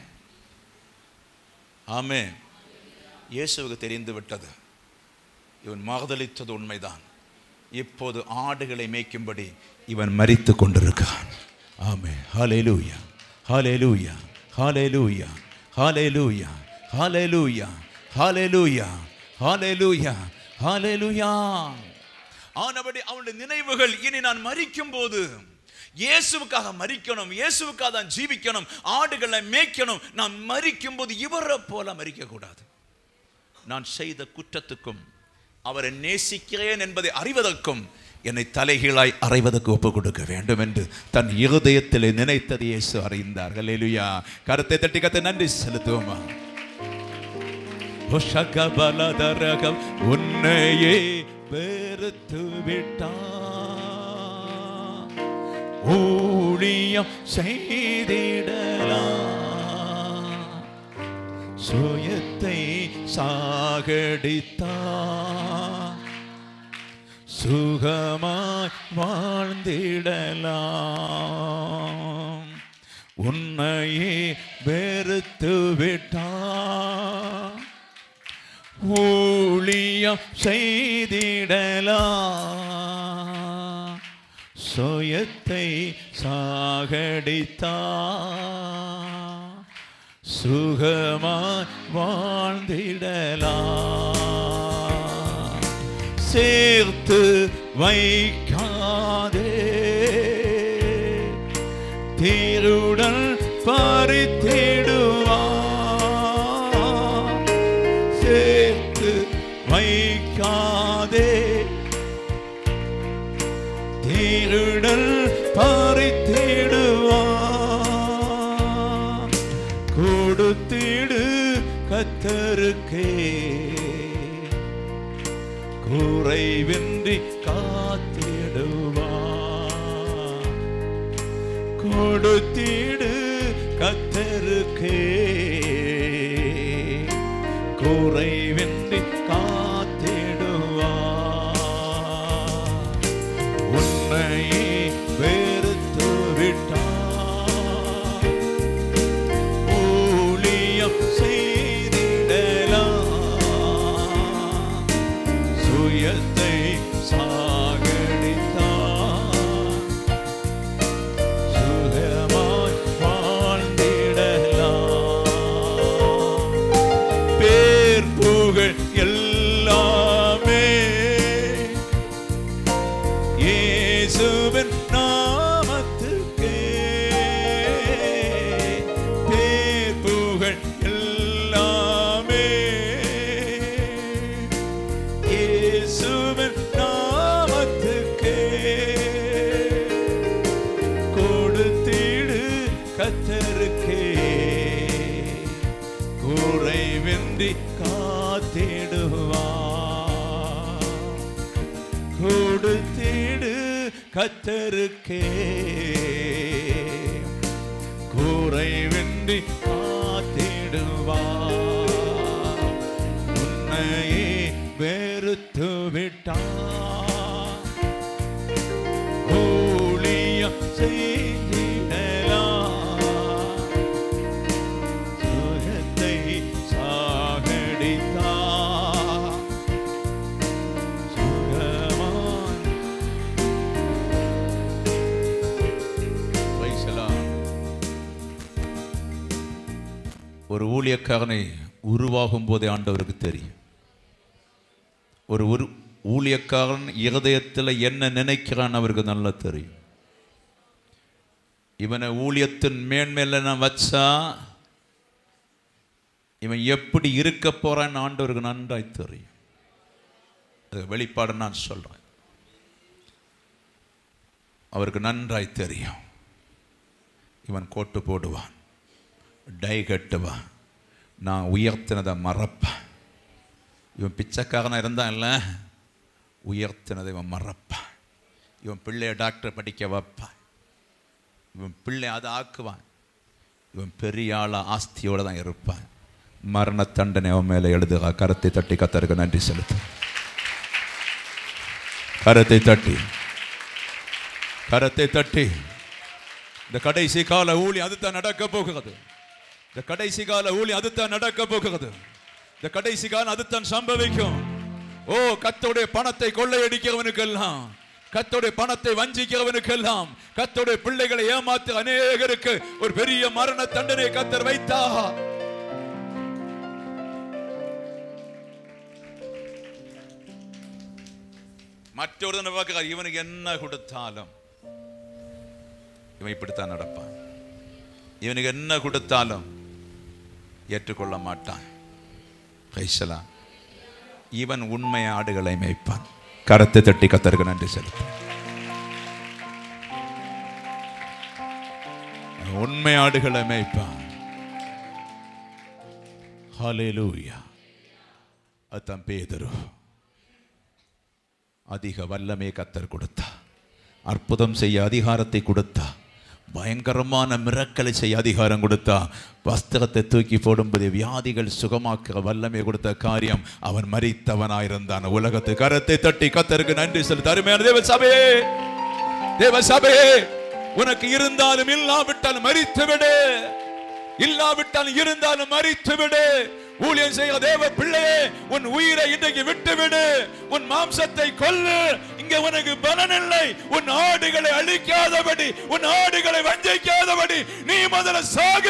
ஆமே இயேசுவுக்கு தெரிந்து விட்டது இவன் மகதளித்தது உண்மைதான் இப்போது ஆடுகளை மேய்க்கும்படி இவன் மரித்து கொண்டிருக்கான் ஆமே ஹalleluya ஹalleluya ஹalleluya ஹalleluya ஹalleluya ஹalleluya ஹalleluya ஹalleluya ஆனபடி அவனுடைய நினைவுகள் இனி நான் மரிக்கும் போது இயேசுவுக்காக மரிக்கணும் இயேசுவுக்காக தான் ஜீவிக்கணும் ஆடுகளை மேய்க்கணும் நான் மரிக்கும் போது இவரை போல மரிக்க கூடாது நான் செய்த குற்றத்துக்கும் அவரை நேசிக்கிறேன் என்பதை அறிவதற்கும் என்னை தலைகீழாய் அறைவதற்கு ஒப்புக் கொடுக்க வேண்டும் என்று தன் இருதயத்தில் நினைத்தது இயேசு அறிந்தார் ஹalleluya கருத்தை தட்டி கத்தை நன்றி செலுத்துவோமா உஷகபலதரகம் உன்னையே வெறுத்து விட்டான் ஊழியம் செய்திடலாம் சுயத்தை சாகடித்தான் சுகமாய் வாழ்ந்திடலாம் உன்னையே வெறுத்து விட்டான் ஊழியம் செய்திடலாம் சுயத்தை சாகடித்தான் சுகமாய் வாழ்ந்திடலாம் சேர்த்து வைக்காதே தீருடன் பறித்திடுவான் சேர்த்து வைக்காதே தீருடன் பறித்திடுவான் கொடுத்திடு கத்தருக்கே குறைவின்றி காத்திடுவான் கொடுத்திடு கத்தருக்கே குறைவின்றி காத்திடுவான் உன்னையே வெறுத்து விட்டான் ஊழியம் செய்திடலாம் சுயத்தை சாகடித்தான் சுகமாய் வாழ்ந்திடலாம் பேர் புகழ் எல்லாமே இயேசுவின் நாமத்துக்கே பேர் புகழ் எல்லாமே இயேசுவின் நாமத்துக்கே கொடுத்திடு கத்தருக்கே குறைவின்றி காத்திடுவான் கொடுத்திடு கத்தருக்கே குறைவின்றி காத்திடுவான் உன்னையே வெறுத்து விட்டான் ஊழியம் செய்திடலாம் சுகத்தை சாகடித்தான் சுகமான் Praise the Lord. ஒரு ஊழியக்காரனை உருவாகும் போதே ஆண்டவருக்கு தெரியும் ஒரு ஒரு ஊழியக்காரன் இருதயத்தில் என்ன நினைக்கிறான் அவருக்கு நல்லா தெரியும் இவனை ஊழியத்தின் மேன்மேல நான் வச்சா இவன் எப்படி இருக்க போறான்னு ஆண்டவருக்கு நன்றாய் தெரியும் அது வெளிப்பாடு நான் சொல்றேன் அவருக்கு நன்றாய் தெரியும் இவன் கோட்டு போடுவான் டை கட்டுவான் நான் உயர்த்தினதை மறப்பேன் இவன் பிச்சைக்காரனாக இருந்தான் இல்லை உயர்த்தினதை இவன் மறப்பான் இவன் பிள்ளைய டாக்டர் படிக்க வைப்பான் இவன் பிள்ளை அதை ஆக்குவான் இவன் பெரிய ஆளா ஆஸ்தியோட தான் இருப்பான் மரண தண்டனை அவன் மேலே எழுதுக கரத்தை தட்டி கத்தருக்கு நன்றி செலுத்து கரத்தை தட்டி கரத்தை தட்டி இந்த கடைசி கால ஊழி அதுதான் நடக்க போகிறது இந்த கடைசி கால ஊழி அதுதான் நடக்க போகிறது இந்த கடைசி காலம் அதுதான் சம்பவிக்கும் ஓ கத்தோடைய பணத்தை கொள்ளையடிக்கிறவனுக்கெல்லாம் கத்தோடைய பணத்தை வஞ்சிக்கிறவனுக்கெல்லாம் கத்தோடைய பிள்ளைகளை ஏமாத்து அநேகருக்கு ஒரு பெரிய மரண தண்டனை கத்தர் வைத்தா மற்றொருத்தனை பார்க்கிறார் இவனுக்கு என்ன கொடுத்தாலும் இவன் இப்படித்தான் நடப்பான் இவனுக்கு என்ன கொடுத்தாலும் ஏற்றுக்கொள்ள மாட்டான் கைசலா இவன் உண்மை ஆடுகளை மேய்ப்பான் கரத்தை தட்டி கத்தருக்கு நன்றி செலுத்து உண்மை ஆடுகளை மேய்ப்பான் ஹalleluya அதான் பேதரு அதிக வல்லமே கத்தர் கொடுத்தா அற்புதம் செய்ய அதிகாரத்தை கொடுத்தா பயங்கரமான மிரக்கலை செய்ய அதிகாரம் கொடுத்தா வஸ்திரத்தை தூக்கி போடும்போது வியாதிகள் சுகமாக்க வல்லமை கொடுத்த காரியம் அவன் மறித்தவனாயிருந்தான் உலகத்து கரத்தை தட்டி கத்தருக்கு நன்றி செலுத்த அருமையான தேவ சபையே தேவ சபையே உனக்கு இருந்தாலும் இல்லாவிட்டாலும் மறித்து விடு இல்லாவிட்டாலும் இருந்தாலும் மறித்து விடு ஊழியம் செய்ய தேவ பிள்ளையே உன் உயிரை இன்றைக்கு விட்டு விடு உன் மாம்சத்தை கொல்லு இங்க உனக்கு பலன் இல்லை உன் ஆடுகளை அழிக்காதபடி உன் ஆடுகளை வஞ்சிக்காதபடி நீ முதல்ல சாக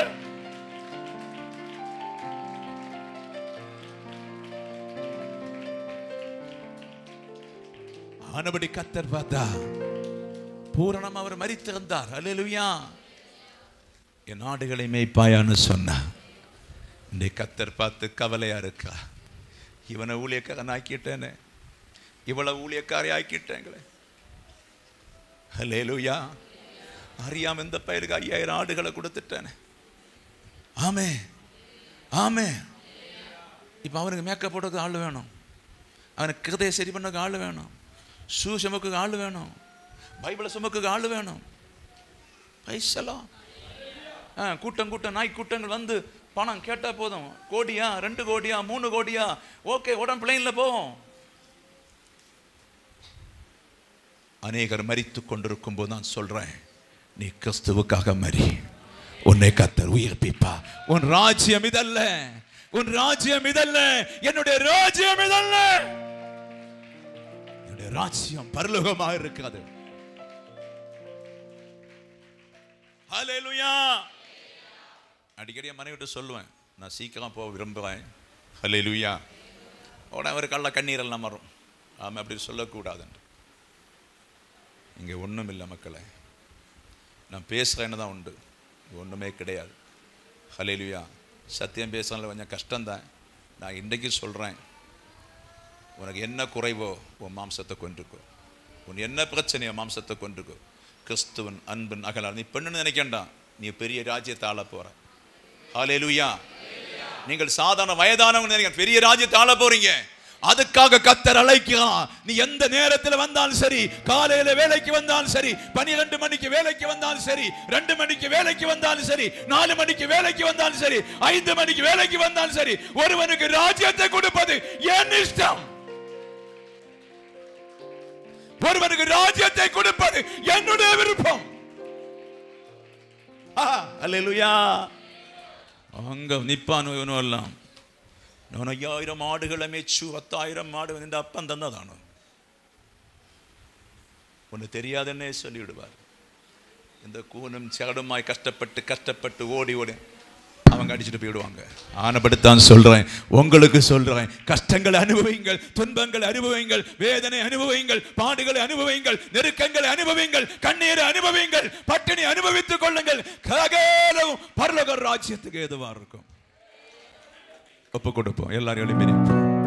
ஆனபடி கத்தர் பார்த்தா பூரணம் அவர் மறித்திருந்தார் அல்லேலூயா என் ஆடுகளை மேய்ப்பாயான்னு சொன்னா இன்றைய கத்தர் பார்த்து கவலையா இருக்கா இவனை ஊழியக்காரன் ஆக்கிட்டேனே இவ்வளவு ஊழியக்காரை ஆக்கிட்டேங்களே ஹலேலுயா அறியாம இந்த பயிருக்கு ஐயாயிரம் ஆடுகளை கொடுத்துட்டேனே ஆமே ஆமே இப்போ அவனுக்கு மேக்கப் போடுறதுக்கு ஆள் வேணும் அவனுக்கு கிருதையை சரி பண்ணக்கு ஆள் வேணும் ஷூ சுமக்கு ஆள் வேணும் பைபிளை சுமக்கு ஆள் வேணும் பைசலாம் ஆ கூட்டம் கூட்டம் நாய் கூட்டங்கள் வந்து பணம் கேட்டால் போதும் கோடியா ரெண்டு கோடியா மூணு கோடியா ஓகே உடம்பு பிளைனில் போவோம் அநேகர் மரித்து கொண்டிருக்கும் போது நான் சொல்றேன் நீ கிறிஸ்துவுக்காக மரி உன்னை கத்தர் உயிர்ப்பிப்பா உன் ராஜ்யம் இதல்ல உன் ராஜ்யம் இதல்ல என்னுடைய ராஜ்யம் இதல்ல என்னுடைய ராஜ்யம் பரலோகமாக இருக்கிறது ஹalleluya அடிக்கடி என் மனைவிட்டு சொல்லுவேன் நான் சீக்கிரம் போக விரும்புகிறேன் ஹalleluya உடனே ஒரு கள்ள கண்ணீர் எல்லாம் வரும் ஆமாம் அப்படி சொல்லக்கூடாதுன்னு இங்கே ஒன்றும் இல்லை மக்களே நான் பேசுகிறேன்னு தான் உண்டு இங்க ஒன்றுமே கிடையாது ஹalleluya சத்தியம் பேசுறதுல கொஞ்சம் கஷ்டம்தான் நான் இன்றைக்கு சொல்கிறேன் உனக்கு என்ன குறைவோ உன் மாம்சத்தை கொண்டிருக்கோ உன் என்ன பிரச்சனையோ மாம்சத்தை கொண்டிருக்கோ கிறிஸ்துவன் அன்பின் அகலால் நீ பெண்ணுன்னு நினைக்கண்டாம் நீ பெரிய ராஜ்யத்தை ஆள போற ஹalleluya நீங்கள் சாதாரண வயதானவங்க நினைக்க பெரிய ராஜ்யத்தை ஆள போறீங்க அதுக்காக கத்தர் அழைக்கிறான் நீ எந்த நேரத்தில் வந்தாலும் சரி காலையில வேலைக்கு வந்தாலும் சரி பனிரெண்டு மணிக்கு வேலைக்கு வந்தாலும் சரி ரெண்டு மணிக்கு வேலைக்கு வந்தாலும் சரி நாலு மணிக்கு வேலைக்கு வந்தாலும் சரி ஐந்து மணிக்கு வேலைக்கு வந்தாலும் சரி ஒருவனுக்கு ராஜ்யத்தை கொடுப்பது என் இஷ்டம் ஒருவனுக்கு ராஜ்யத்தை கொடுப்பது என்னுடைய விருப்பம் அல்லேலூயா அங்க நிப்பான் இவனும் எல்லாம் நான் ஐயாயிரம் ஆடுகளை மேய்ச்சு பத்தாயிரம் ஆடு இந்த அப்பன் தந்ததானோ ஒன்று தெரியாதுன்னே சொல்லிவிடுவார் இந்த கூனும் சேடுமாய் கஷ்டப்பட்டு கஷ்டப்பட்டு ஓடி ஓடி அவங்க அடிச்சுட்டு போயிடுவாங்க ஆனப்படுத்தான் சொல்றேன் உங்களுக்கு சொல்றேன் கஷ்டங்களை அனுபவிங்கள் துன்பங்களை அனுபவிங்கள் வேதனை அனுபவிங்கள் பாடுகளை அனுபவிங்கள் நெருக்கங்களை அனுபவிங்கள் கண்ணீரை அனுபவிங்கள் பட்டினி அனுபவித்துக் கொள்ளுங்கள் ககேலம் பரலோக ராஜ்யத்துக்கு ஏதுவா இருக்கும் ஒப்பு கொடுப்போம் எல்லாரும் எழுப்பி நிற்போம்.